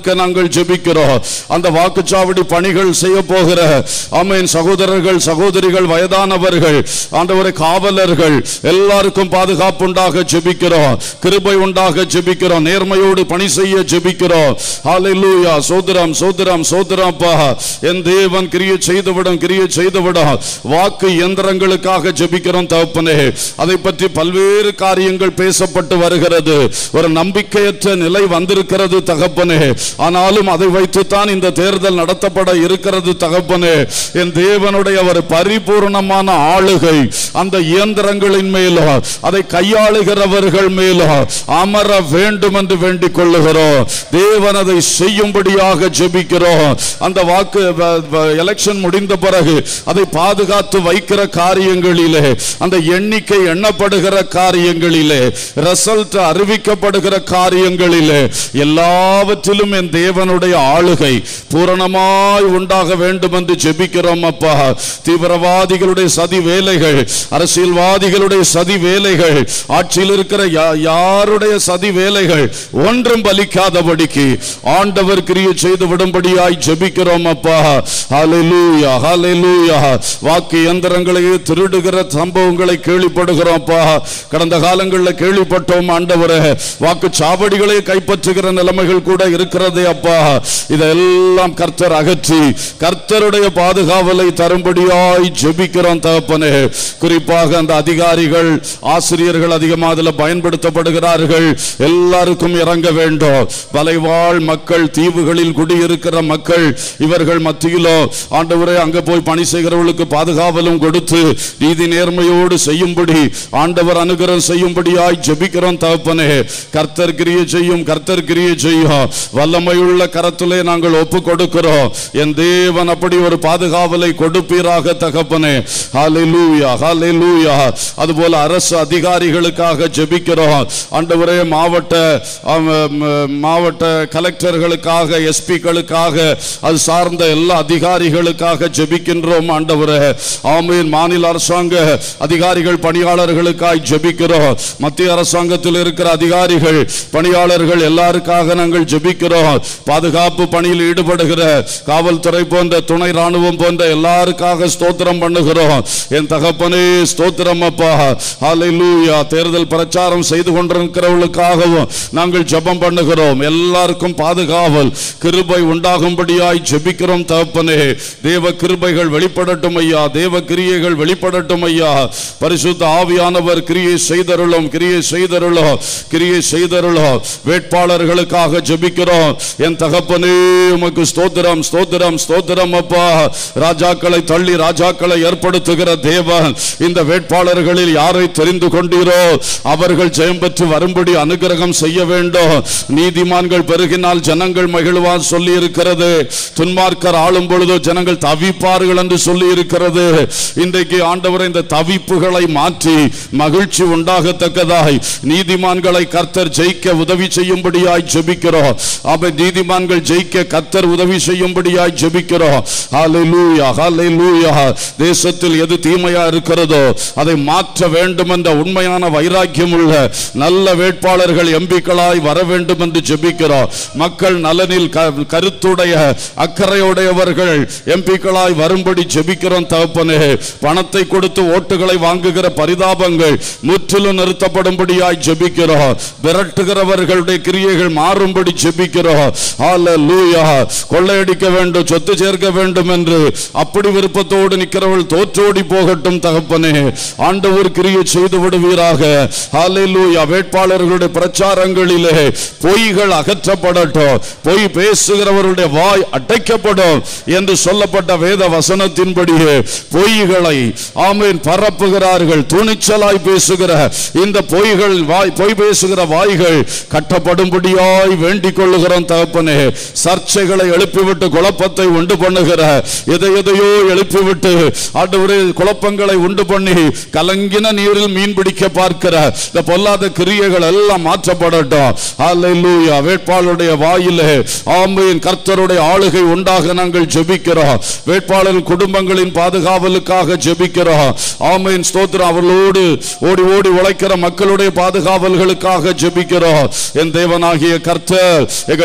நாங்கள் ஜெபிக்கிறோம் அந்த வாக்குச்சாவடி பணிகள் செய்ய போகிற ஆமென் சகோதரர்கள் சகோதரிகள் வயதானவர்கள் ஆண்டவரை காவலர்கள் எல்லாருக்கும் பாதுகாப்பு உண்டாக ஜெபிக்கிறோம் கிருபை உண்டாக ஜெபிக்கிறோம் நேர்மையோடு பணி செய்ய ஜெபிக்கிறோம் ஹalleluya சோதரம் சோதரம் சோதரப்பா என் தேவன் கிரியை செய்துவிடும் கிரியை செய்துவிடும் வாக்கு இயந்திரங்களுக்காக ஜெபிக்கிறோம் தகப்பனே அதை பற்றி பல்வேறு காரியங்கள் பேசப்பட்டு வருகிறது ஒரு நம்பிக்கையற்ற நிலை வந்திருக்கிறது தகப்பனே ஆனாலும் அதை வைத்துத்தான் இந்த தேர்தல் நடத்தப்பட இருக்கிறது தகப்பனே என் தேவனுடைய ஒரு பரிபூர்ணமான ஆளுகை அந்த இயந்திரங்களின் மேலோ அதை கையாளுகிறவர்கள் மேலோ அமர வேண்டும் என்று வேண்டிக் கொள்ளுகிறோம் தேவன் அதை செய்யும்படியாக ஜெபிக்கிறோம் அந்த வாக்கு எலெக்ஷன் முடிந்த பிறகு அதை பாதுகாத்து வைக்கிற காரியங்களிலே அந்த எண்ணிக்கை எண்ணப்படுகிற காரியங்களிலே ரிசல்ட் அறிவிக்கப்படுகிற காரியங்களிலே எல்லாவற்றிலும் என் தேவனுடைய ஆளுகை பூரணமாய் உண்டாக வேண்டும் என்று ஜெபிக்கிறோம் அப்பா தீவிரவாதிகளுடைய சதி வேலைகள் அரசியல்வாதிகளுடைய சதி வேலைகள் ஆட்சியில் இருக்கிற யா- யாருடைய சதி வேலைகள் ஒன்றும் பலிக்காதபடிக்கு ஆண்டவர் கிரியை செய்து விடும்படியாய் ஜெபிக்கிறோம் அப்பா ஹalleluya ஹalleluya வாக்கு இயந்திரங்களை திருடுகிற சம்பவங்களை கேள்விப்படுகிறோம் அப்பா கடந்த காலங்களில் கேள்விப்பட்டோம் ஆண்டவரே வாக்கு சாவடிகளை கைப்பற்றுகிற நிலைமைகள் கூட இருக்கிறதே அப்பா இதெல்லாம் கர்த்தர் அகற்றி கர்த்தருடைய பாதுகாவலை தரும்படியாய் ஜெபிக்கிறோம் தகப்பனே குறிப்பாக அந்த அதிகாரிகள் ஆசிரியர்கள் அதிகமாக அதில் பயன்படுத்தப்படுகிறார்கள் எல்லாருக்கும் இறங்க வேண்டும் வலைவாழ் மக்கள் தீவுகளில் குடியிருக்கிற மக்கள் இவர்கள் மத்தியிலோ ஆண்டவரே அங்க போய் பணி செய்கிறவர்களுக்கு பாதுகாவலும் கொடுத்து நீதி நேர்மையோடு செய்யும்படி ஆண்டவர் அனுகிரகம் செய்யும்படியாய் ஜெபிக்கிறோம் தகப்பனே கர்த்தர் கிரியை செய்யும் கர்த்தர் கிரியை செய்யும் வல்லமையுள்ள கரத்திலே நாங்கள் ஒப்பு கொடுக்கிறோம் என் தேவன் அப்படி ஒரு பாதுகாவலை கொடுப்பீராக தகப்பனே ஹalleluya ஹalleluya அதுபோல அரசு அதிகாரிகளுக்காக ஜெபிக்கிறோம் ஆண்டவரே மாவட்ட ஆம், ம், மாவட்ட கலெக்டர்களுக்காக எஸ்பிக்களுக்காக அது சார்ந்த எல்லா அதிகாரிகளுக்காக ஜெபிக்கின்றோம் ஆண்டவரே ஆமீன் மாநில அரசாங்க அதிகாரிகள் பணியாளர்களுக்காய் ஜெபிக்கிறோம் மத்திய அரசாங்கத்தில் இருக்கிற அதிகாரிகள் பணியாளர்கள் எல்லாருக்காக நாங்கள் ஜெபிக்கிறோம் பாதுகாப்பு பணியில் ஈடுபடுகிற காவல்துறை போன்ற துணை ராணுவம் போன்ற எல்லாருக்காக ஸ்தோத்திரம் பண்ணுகிறோம் என் தகப்பனே ஸ்தோத்திரம் அப்பா ஹalleluya தேர்தல் பிரச்சாரம் செய்து கொண்டிருக்கிறவர்களுக்காகவும் நாங்கள் ஜெபம் பண்ணுகிறோம் எல்லாருக்கும் பாதுகாவல் கிருபை உண்டாகும்படியாய் ஜெபிக்கிறோம் தகப்பனே தேவ கிருபைகள் வெளிப்படட்டும் ஐயா தேவ கிரியைகள் வெளிப்படட்டும் ஐயா பரிசுத்த ஆவியானவர் கிரியை செய்தருளும் கிரியை செய்தருளும் கிரியை செய்தருளும் வேட்பாளர்களுக்காக ஜெபிக்கிறோம் என் தகப்பனே உமக்கு ஸ்தோத்திரம் ஸ்தோத்திரம் ஸ்தோத்திரம் அப்பா ராஜாக்களை தள்ளி ராஜாக்களை ஏற்படுத்துகிற தேவன் இந்த வேட்பாளர்களில் யாரை தெரிந்து கொண்டீரோ அவர்கள் ஜெயம் பெற்று வரும்படி அனுகிரகம் செய்ய வேண்டும் நீதிமான்கள் பெருகினால் ஜனங்கள் மகிழ்வார் சொல்லி இருக்கிறது துன்மார்க்கர் ஆளும் பொழுது ஜனங்கள் தவிப்பார்கள் என்று சொல்லி இருக்கிறது இன்றைக்கு ஆண்டவர் இந்த தவிப்புகளை மாற்றி மகிழ்ச்சி உண்டாகத்தக்கதாய் நீதிமான்களை கர்த்தர் ஜெயிக்க உதவி செய்யும்படியாய் ஜெபிக்கிறோம் அவை நீதிமான்கள் ஜெயிக்க கர்த்தர் உதவி செய்யும்படியாய் ஜெபிக்கிறோம் ஹalleluya ஹalleluya தேசத்தில் எது தீமையா இருக்கிறதோ அதை மாற்ற வேண்டும் என்ற உண்மையான வைராக்கியம் உள்ள நல்ல வேட்பாளர்கள் எம்பிக்களாய் வர வேண்டும் என்று ஜெபிக்கிறோம் மக்கள் நலனில் க- கருத்துடைய அக்கறையுடையவர்கள் எம்பிக்களாய் வரும்படி ஜெபிக்கிறோம் தகப்பனே பணத்தை கொடுத்து ஓட்டுகளை வாங்குகிற பரிதாபங்கள் முற்றிலும் நிறுத்தப்படும்படியாய் ஜெபிக்கிறோம் விரட்டுகிறவர்களுடைய கிரியைகள் மாறும்படி ஜெபிக்கிறோம் ஹalleluya கொள்ளையடிக்க வேண்டும் சொத்து சேர்க்க வேண்டும் என்று அப்படி விருப்பத்தோடு நிற்கிறவர்கள் தோற்றோடி போகட்டும் தகப்பனே ஆண்டவர் கிரியை செய்து விடுவீராக ஹalleluya வேட்பாளர்களுடைய பிரச்சாரங்களிலே பொய்கள் அகற்றப்படட்டும் பொய் பேசுகிறவருடைய வாய் அடைக்கப்படும் என்று சொல்லப்பட்ட வேத வசனத்தின்படியே பொய்களை ஆமீன் பரப்புகிறார்கள் துணிச்சலாய் பேசுகிற இந்த பொய்கள் வாய் பொய் பேசுகிற வாய்கள் கட்டப்படும்படியாய் வேண்டிக் கொள்ளுகிறோம் தகப்பனே சர்ச்சைகளை எழுப்பிவிட்டு குழப்பத்தை உண்டு பண்ணுகிற எதை எதையோ எழுப்பிவிட்டு ஆண்டவரே குழப்பங்களை உண்டு பண்ணி கலங்கின நீரில் மீன் பிடிக்க பார்க்கிற இந்த பொல்லாத கிரியைகள் எல்லாம் மாற்றப்படட்டும் ஹalleluya வேட்பாளருடைய வாயிலே ஆம்பையின் கர்த்தருடைய ஆளுகை உண்டாக நாங்கள் ஜெபிக்கிறோம் வேட்பாளர் குடும்பங்களின் பாதுகாவலுக்காக ஜெபிக்கிறோம் ஆமையின் ஸ்தோத்திரம் அவர்களோடு ஓடி ஓடி உழைக்கிற மக்களுடைய பாதுகாவல்களுக்காக ஜெபிக்கிறோம் என் தேவனாகிய கர்த்தர் எங்கள் விண்ணப்பங்கள்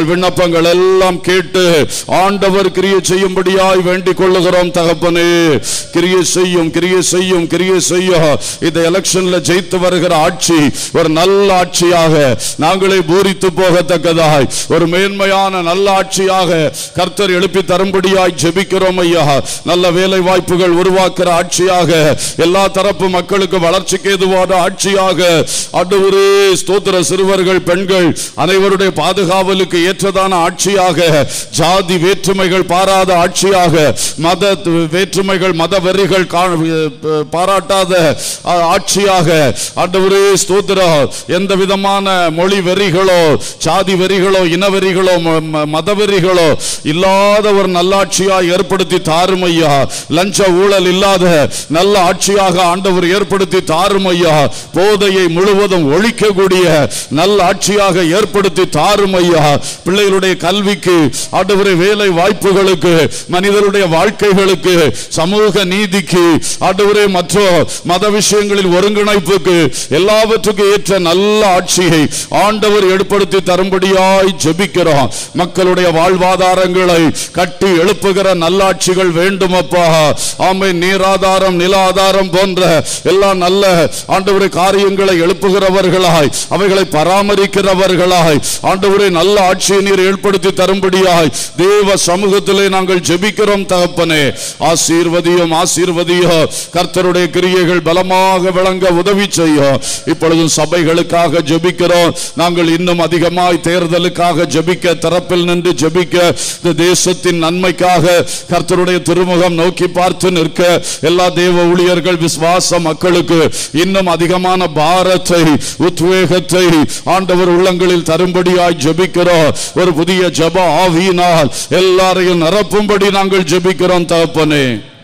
ஜெபங்கள் எல்லாம் கேட்டு ஆண்டவர் கிரியை செய்யும்படியாய் வேண்டிக் கொள்ளுகிறோம் தகப்பனே கிரியை செய்யும் கிரியை செய்யும் கிரியை செய்யும் இந்த எலெக்ஷன்ல ஜெயித்து வருகிற ஆட்சி ஒரு நல்ல ஆட்சியாக நாங்களே பூரித்து போகத்தக்கதாய் ஒரு மேன்மையான நல்ல ஆட்சியாக கர்த்தர் எழுப்பி தரும்படியாய் ஜெபிக்கிறோம் ஐயா நல்ல வேலை வாய்ப்புகள் உருவாக்குற ஆட்சியாக எல்லா தரப்பு மக்களுக்கு வளர்ச்சிக்கு ஏதுவான ஆட்சியாக ஆண்டவரே ஸ்தோத்திர சிறுவர்கள் பெண்கள் அனைவருடைய பாதுகாவலுக்கு ஏற்றதான ஆட்சியாக ஜாதி வேற்றுமைகள் பாராத ஆட்சியாக மத வேற்றுமைகள் மத வெறிகள் கா- பாராட்டாத ஆ- ஆட்சியாக ஆண்டவரே ஸ்தோத்திரம் எந்த விதமான மொழி வெறிகளோ சாதி வெறிகளோ இன வெறிகளோ ம- ம- மத வெறிகளோ இல்லாத ஒரு நல்லாட்சியாக ஏற்படுத்தி தாரும் ஐயா லஞ்ச ஊழல் இல்லாத நல்ல ஆட்சியாக ஆண்டவர் ஏற்படுத்தி தாரும் ஐயா போதையை முழுவதும் ஒழிக்கக்கூடிய நல்ல ஆட்சியாக ஏற்படுத்தி தாரும் ஐயா பிள்ளைகளுடைய கல்விக்கு ஆண்டவரை வேலை வாய்ப்புகளுக்கு மனிதருடைய வாழ்க்கைகளுக்கு சமூக நீதிக்கு ஆண்டவரே மற்ற மத விஷயங்களில் ஒருங்கிணைப்புக்கு எல்லாவற்றுக்கும் ஏற்ற நல்ல ஆட்சியை ஆண்டவர் ஏற்படுத்தி தரும்படியாய் ஜெபிக்கிறோம் மக்களுடைய வாழ்வாதாரங்களை கட்டி எழுப்புகிற நல்லாட்சிகள் வேண்டும் அப்பா ஆமை நீராதாரம் நில ஆதாரம் போன்ற எல்லா நல்ல ஆண்டவரை காரியங்களை எழுப்புகிறவர்களாய் அவைகளை பராமரிக்கிறவர்களாய் ஆண்டவரை நல்ல ஆட்சியை நீர் ஏற்படுத்தி தரும்படியாய் தேவ சமூகத்திலே நாங்கள் ஜெபிக்கிறோம் தகப்பனே ஆசீர்வதியும் ஆசீர்வதியும் கர்த்தருடைய கிரியைகள் பலமாக விளங்க உதவி செய்யும் இப்பொழுதும் சபைகளுக்காக ஜெபிக்கிறோம் நாங்கள் இன்னும் அதிகமாய் தேர்தலுக்காக ஜெபிக்க தரப்பில் நின்று ஜெபிக்க இந்த தேசத்தின் நன்மைக்காக கர்த்தருடைய திருமுகம் நோக்கி பார்த்து நிற்க எல்லா தேவ ஊழியர்கள் விசுவாச மக்களுக்கு இன்னும் அதிகமான பாரத்தை உத்வேகத்தை ஆண்டவர் உள்ளங்களில் தரும்படியாய் ஜெபிக்கிறோம் ஒரு புதிய ஜெப ஆவியினால் எல்லாரையும் நிரப்பும்படி நாங்கள் ஜெபிக்கிறோம் தகப்பனே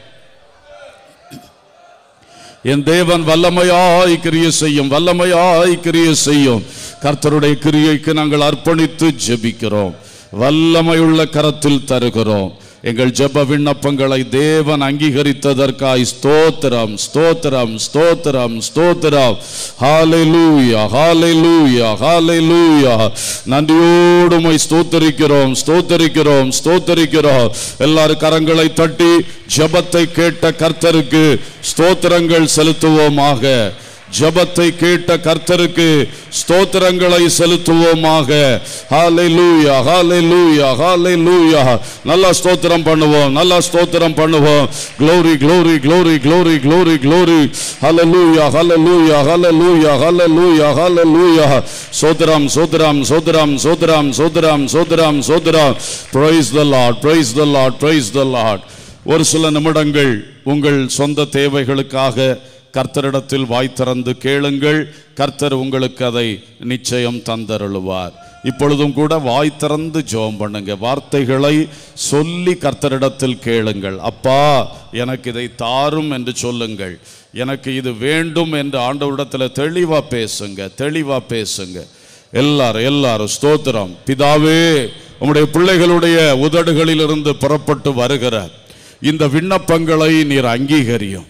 என் தேவன் வல்லமையாய் கிரியை செய்யும் வல்லமையாய் கிரியை செய்யும் கர்த்தருடைய கிரியைக்கு நாங்கள் அர்ப்பணித்து ஜெபிக்கிறோம் வல்லமையுள்ள கரத்தில் தருகிறோம் எங்கள் ஜெப விண்ணப்பங்களை தேவன் அங்கீகரித்ததற்காய் ஸ்தோத்திரம் ஸ்தோத்திரம் ஸ்தோத்திரம் ஸ்தோத்திரம் ஹalleluya ஹalleluya ஹalleluya நன்றியோடு உம்மை ஸ்தோத்தரிக்கிறோம் ஸ்தோத்தரிக்கிறோம் ஸ்தோத்தரிக்கிறோம் எல்லாரும் கரங்களை தட்டி ஜெபத்தை கேட்ட கர்த்தருக்கு ஸ்தோத்திரங்கள் செலுத்துவோமாக ஜெபத்தை கேட்ட கர்த்தருக்கு ஸ்தோத்திரங்களை செலுத்துவோமாக ஹalleluya ஹalleluya ஹalleluya நல்லா ஸ்தோத்திரம் பண்ணுவோம் நல்லா ஸ்தோத்திரம் பண்ணுவோம் glory glory glory glory glory glory hallelujah hallelujah hallelujah hallelujah hallelujah ஸ்தோத்திரம் ஸ்தோத்திரம் ஸ்தோத்திரம் ஸ்தோத்திரம் ஸ்தோத்திரம் ஸ்தோத்திரம் ஸ்தோத்திரம் praise the lord praise the lord praise the lord ஒரு சில நிமிடங்கள் உங்கள் சொந்த தேவைகளுக்காக கர்த்தரிடத்தில் வாய் திறந்து கேளுங்கள் கர்த்தர் உங்களுக்கு அதை நிச்சயம் தந்தருளுவார் இப்பொழுதும் கூட வாய் திறந்து ஜெபம் பண்ணுங்க வார்த்தைகளை சொல்லி கர்த்தரிடத்தில் கேளுங்கள் அப்பா எனக்கு இதை தாரும் என்று சொல்லுங்கள் எனக்கு இது வேண்டும் என்று ஆண்டவரிடத்தில் தெளிவா பேசுங்க தெளிவா பேசுங்க எல்லாரும் எல்லாரும் ஸ்தோத்திரம் பிதாவே உம்முடைய பிள்ளைகளுடைய உதடுகளிலிருந்து புறப்பட்டு வருகிற இந்த விண்ணப்பங்களை நீர் அங்கீகரியும்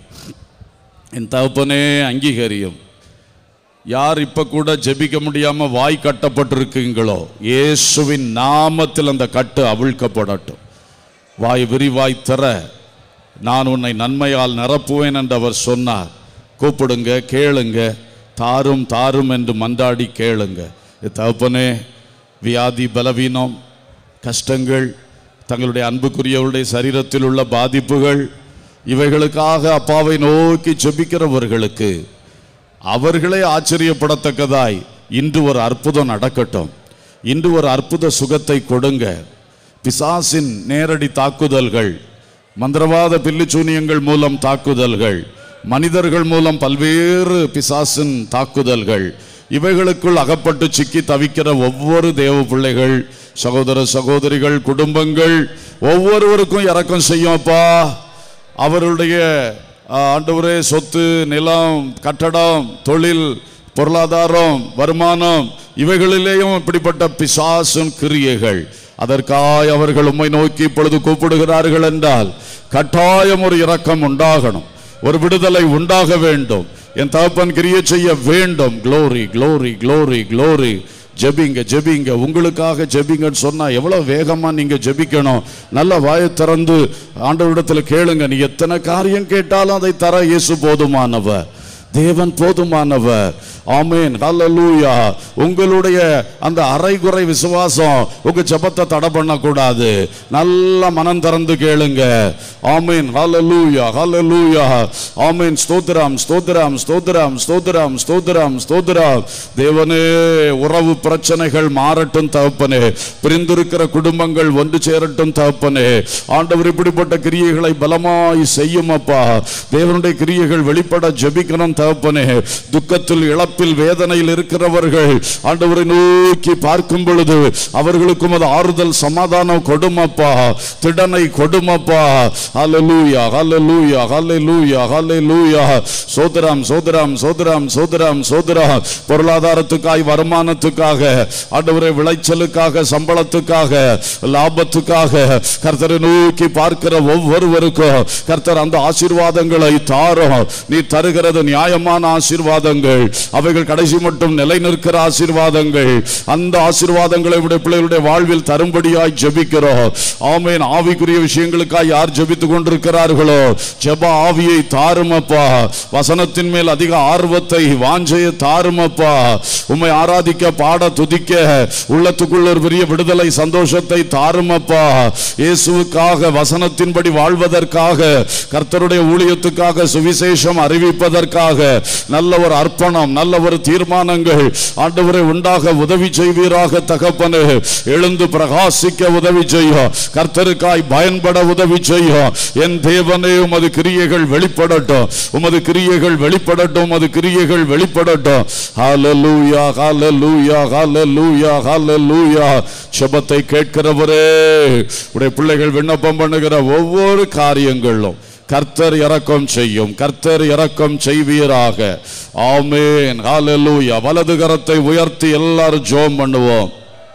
என் தகப்பனே அங்கீகரியும் யார் இப்ப கூட ஜெபிக்க முடியாம வாய் கட்டப்பட்டிருக்கீங்களோ இயேசுவின் நாமத்தில் அந்த கட்டு அவிழ்க்கப்படட்டும் வாய் விரிவாய் திற நான் உன்னை நன்மையால் நிரப்புவேன் என்று அவர் சொன்னார் கூப்பிடுங்க கேளுங்க தாரும் தாரும் என்று மன்றாடி கேளுங்க என் தகப்பனே வியாதி பலவீனம் கஷ்டங்கள் தங்களுடைய அன்புக்குரியவருடைய சரீரத்தில் உள்ள பாதிப்புகள் இவைகளுக்காக அப்பாவை நோக்கி ஜெபிக்கிறவர்களுக்கு அவர்களே ஆச்சரியப்படத்தக்கதாய் இன்று ஒரு அற்புதம் நடக்கட்டும் இன்று ஒரு அற்புத சுகத்தை கொடுங்க பிசாசின் நேரடி தாக்குதல்கள் மந்திரவாத பில்லிச்சூனியங்கள் மூலம் தாக்குதல்கள் மனிதர்கள் மூலம் பல்வேறு பிசாசின் தாக்குதல்கள் இவைகளுக்குள் அகப்பட்டு சிக்கி தவிக்கிற ஒவ்வொரு தேவ பிள்ளைகள் சகோதர சகோதரிகள் குடும்பங்கள் ஒவ்வொருவருக்கும் இறக்கம் செய்யும் அப்பா அவருடைய ஆ, ஆண்டவரே சொத்து நிலம் கட்டடம் தொழில் பொருளாதாரம் வருமானம் இவைகளிலேயும் இப்படிப்பட்ட பிசாசும் கிரியைகள் அதற்காய் அவர்கள் உம்மை நோக்கி இப்பொழுது கூப்பிடுகிறார்கள் என்றால் கட்டாயம் ஒரு இரக்கம் உண்டாகணும் ஒரு விடுதலை உண்டாக வேண்டும் என் தகப்பன் கிரியை செய்ய வேண்டும் க்ளோரி க்ளோரி க்ளோரி க்ளோரி ஜெபிங்க ஜெபிங்க உங்களுக்காக ஜெபிங்கன்னு சொன்னா எவ்வளவு வேகமா நீங்க ஜெபிக்கணும் நல்ல வாயை திறந்து ஆண்டவரிடத்துல கேளுங்க நீ எத்தனை காரியம் கேட்டாலும் அதை தர இயேசு போதுமானவர் தேவன் போதுமானவர் ஆமேன் ஹalleluya உங்களுடைய அந்த அரைகுறை விசுவாசம் உங்க ஜெபத்தை தடை பண்ணக்கூடாது நல்ல மனம் திறந்து கேளுங்க ஆமேன் ஹalleluya ஹalleluya ஆமேன் ஸ்தோத்திரம் ஸ்தோத்திரம் ஸ்தோத்திரம் ஸ்தோத்திரம் ஸ்தோத்திரம் ஸ்தோத்திரம் தேவனே உறவு பிரச்சனைகள் மாறட்டும் தகப்பனே பிரிந்திருக்கிற குடும்பங்கள் ஒன்று சேரட்டும் தகப்பனே ஆண்டவர் இப்படிப்பட்ட கிரியைகளை பலமாய் செய்யும் அப்பா தேவனுடைய கிரியைகள் வெளிப்பட ஜெபிக்கணும் தகப்பனே துக்கத்தில் இழப்பில் வேதனையில் இருக்கிறவர்கள் ஆண்டவரை நோக்கி பார்க்கும் பொழுது அவர்களுக்கும் அது ஆறுதல் சமாதானம் கொடுமப்பா திடனை கொடுமப்பா ஹalleluya ஹalleluya ஹalleluya ஹalleluya சோதரம் சோதரம் சோதரம் சோதரம் சோதரம் பொருளாதாரத்துக்காய் வருமானத்துக்காக ஆண்டவரை விளைச்சலுக்காக சம்பளத்துக்காக லாபத்துக்காக கர்த்தரை நோக்கி பார்க்கிற ஒவ்வொருவருக்கும் கர்த்தர் அந்த ஆசீர்வாதங்களை தாரும் நீ தருகிறது நியாயமான ஆசீர்வாதங்கள் அவைகள் கடைசி மட்டும் நிலை நிற்கிற ஆசீர்வாதங்கள் அந்த ஆசீர்வாதங்களை உடைய பிள்ளைகளுடைய வாழ்வில் தரும்படியாய் ஜெபிக்கிறோம் ஆமேன் ஆவிக்குரிய விஷயங்களுக்காய் யார் ஜெபித்துக் கொண்டிருக்கிறார்களோ ஜெப ஆவியை தாருமப்பா வசனத்தின் மேல் அதிக ஆர்வத்தை வாஞ்சையை தாருமப்பா உம்மை ஆராதிக்க பாட துதிக்க உள்ளத்துக்குள்ள ஒரு பெரிய விடுதலை சந்தோஷத்தை தாருமப்பா இயேசுவுக்காக வசனத்தின்படி வாழ்வதற்காக கர்த்தருடைய ஊழியத்துக்காக சுவிசேஷம் அறிவிப்பதற்காக நல்ல ஒரு அர்ப்பணம் நல்ல ஒரு தீர்மானங்கள் ஆண்டவரை உண்டாக உதவி செய்வீராக தகப்பனே எழுந்து பிரகாசிக்க உதவி செய்யும் கர்த்தருக்காய் பயன்பட உதவி செய்யும் என் தேவனே உமது கிரியைகள் வெளிப்படட்டும் உமது கிரியைகள் வெளிப்படட்டும் உமது கிரியைகள் வெளிப்படட்டும் ஹalleluya ஹalleluya ஹalleluya ஹalleluya செபத்தை கேட்கிறவரே உடைய பிள்ளைகள் விண்ணப்பம் பண்ணுகிற ஒவ்வொரு காரியங்களும் கர்த்தர் இரக்கம் செய்யும் கர்த்தர் இரக்கம் செய்வீராக ஆமேன் ஹalleluya வலது கரத்தை உயர்த்தி எல்லாரும் ஜெபம் பண்ணுவோம்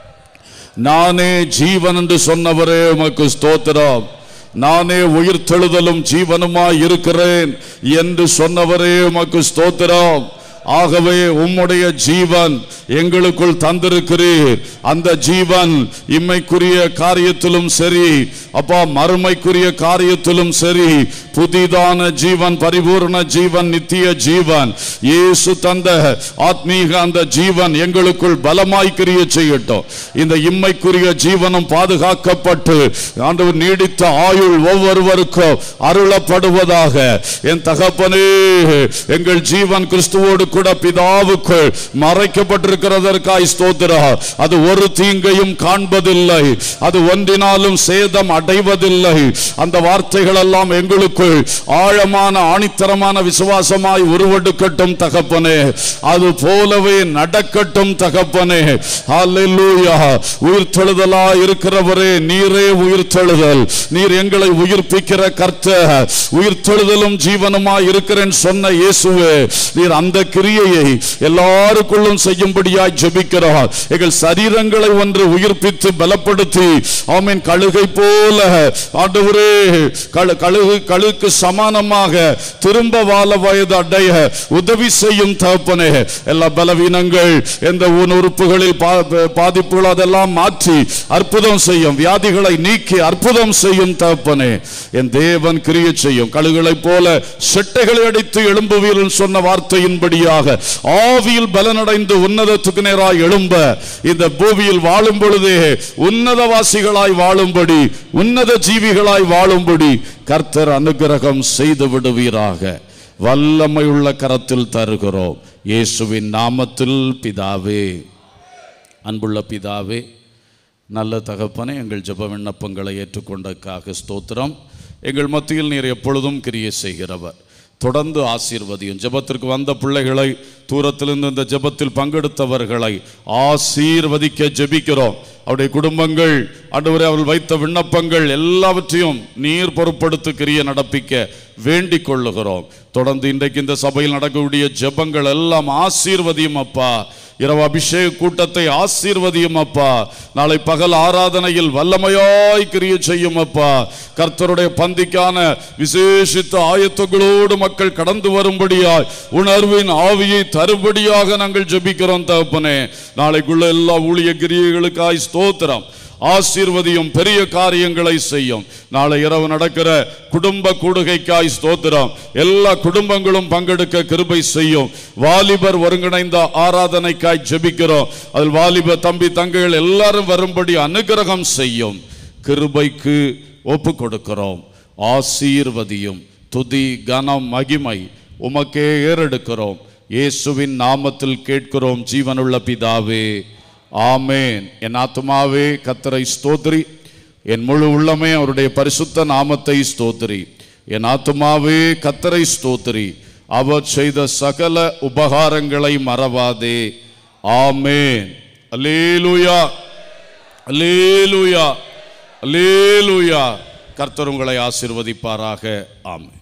நானே ஜீவன் என்று சொன்னவரே உமக்கு ஸ்தோத்திரம் நானே உயிர் தெழுதலும் ஜீவனுமாய் இருக்கிறேன் என்று சொன்னவரே உமக்கு ஸ்தோத்திரம் ஆகவே உம்முடைய ஜீவன் எங்களுக்குள் தந்திருக்கிறீர் அந்த ஜீவன் இம்மைக்குரிய காரியத்திலும் சரி அப்பா மறுமைக்குரிய காரியத்திலும் சரி புதிதான ஜீவன் பரிபூர்ண ஜீவன் நித்திய ஜீவன் இயேசு தந்த ஆத்மீக அந்த ஜீவன் எங்களுக்குள் பலமாய் கிரிய செய்யட்டும் இந்த இம்மைக்குரிய ஜீவனம் பாதுகாக்கப்பட்டு ஆண்டவர் நீடித்த ஆயுள் ஒவ்வொருவருக்கும் அருளப்படுவதாக என் தகப்பனே எங்கள் ஜீவன் கிறிஸ்துவோடு கூட பிதாவுக்குள் மறைக்கப்பட்டிருக்கிறதற்காய் ஸ்தோத்திரம் அது ஒரு தீங்கையும் காண்பதில்லை அது ஒன்றினாலும் சேதம் அடைவதில்லை அந்த வார்த்தைகள் எல்லாம் எங்களுக்குள் ஆழமான ஆணித்தரமான விசுவாசமாய் உருவெடுக்கட்டும் தகப்பனே அது போலவே நடக்கட்டும் தகப்பனே ஹalleluya உயிர் தெழுதலா இருக்கிறவரே நீரே உயிர் தெழுதல் நீர் எங்களை உயிர்ப்பிக்கிற கர்த்தர் உயிர் தெழுதலும் ஜீவனுமாய் இருக்கிறேன் சொன்ன இயேசுவே நீர் அந்த கிரியையை எல்லாருக்குள்ளும் செய்யும்படியாய் ஜெபிக்கிறோம் எங்கள் சரீரங்களை ஒன்று உயிர்ப்பித்து பலப்படுத்தி ஆமீன் கழுகை போல ஆண்டவரே கழு கழுகு கழுக்கு சமானமாக திரும்ப வாழ வயது அடைய உதவி செய்யும் தகப்பனே எல்லா பலவீனங்கள் எந்த ஊன் உறுப்புகளில் பா- பாதிப்புகள் அதெல்லாம் மாற்றி அற்புதம் செய்யும் வியாதிகளை நீக்கி அற்புதம் செய்யும் தகப்பனே என் தேவன் கிரிய செய்யும் கழுகுகளைப் போல செட்டைகளை அடித்து எழும்புவீர்கள் சொன்ன வார்த்தையின்படியாக ஆவியில் பலனடைந்து உன்னதத்துக்கு நேராய் எழும்ப இந்த பூமியில் வாழும் பொழுதே உன்னதவாசிகளாய் வாழும்படி உன்னத ஜீவிகளாய் வாழும்படி கர்த்தர் அனுகிரகம் செய்து விடுவீராக வல்லமையுள்ள கரத்தில் தருகிறோம் இயேசுவின் நாமத்தில் பிதாவே அன்புள்ள பிதாவே நல்ல தகப்பனே எங்கள் ஜெப விண்ணப்பங்களை ஏற்றுக்கொண்டதுக்காக ஸ்தோத்திரம் எங்கள் மத்தியில் நீர் எப்பொழுதும் கிரியை செய்கிறவர் தொடர்ந்து ஆசீர்வதியும் ஜெபத்திற்கு வந்த பிள்ளைகளை தூரத்திலிருந்து இந்த ஜெபத்தில் பங்கெடுத்தவர்களை ஆசீர்வதிக்க ஜெபிக்கிறோம் அவருடைய குடும்பங்கள் ஆண்டவரே அவர்கள் வைத்த விண்ணப்பங்கள் எல்லாவற்றையும் நீர் பொறுப்படுத்து கிரிய நடப்பிக்க வேண்டிக் கொள்ளுகிறோம் தொடர்ந்து இன்றைக்கு இந்த சபையில் நடக்கக்கூடிய ஜெபங்கள் எல்லாம் ஆசீர்வதியும் அப்பா இரவு அபிஷேக கூட்டத்தை ஆசீர்வதியும் அப்பா நாளை பகல் ஆராதனையில் வல்லமையாய் கிரிய செய்யும் அப்பா கர்த்தருடைய பந்திக்கான விசேஷித்த ஆயத்தங்களோடு மக்கள் கடந்து வரும்படியாய் உணர்வின் ஆவியை தரும்படியாக நாங்கள் ஜெபிக்கிறோம் தகப்பனே நாளைக்குள்ள எல்லா ஊழிய கிரியைகளுக்காய் ஸ்தோத்திரம் ஆசீர்வதியும் பெரிய காரியங்களை செய்யும் நாளை இரவு நடக்கிற குடும்ப கூடுகைக்காய் ஸ்தோத்திரம் எல்லா குடும்பங்களும் பங்கெடுக்க கிருபை செய்யும் வாலிபர் ஒருங்கிணைந்த ஆராதனைக்காய் ஜெபிக்கிறோம் அதில் வாலிபர் தம்பி தங்கைகள் எல்லாரும் வரும்படி அனுகிரகம் செய்யும் கிருபைக்கு ஒப்பு கொடுக்கிறோம் ஆசீர்வதியும் துதி கனம் மகிமை உமக்கே ஏறெடுக்கிறோம் இயேசுவின் நாமத்தில் கேட்கிறோம் ஜீவனுள்ள பிதாவே ஆமேன் என் ஆத்துமாவே கத்தரை ஸ்தோத்திரி என் முழு உள்ளமே அவருடைய பரிசுத்த நாமத்தை ஸ்தோத்திரி என் ஆத்துமாவே கத்தரை ஸ்தோத்திரி அவர் செய்த சகல உபகாரங்களை மறவாதே ஆமேன் அல்லேலூயா அல்லேலூயா அல்லேலூயா கர்த்தர் உங்களை ஆசீர்வதிப்பாராக ஆமென்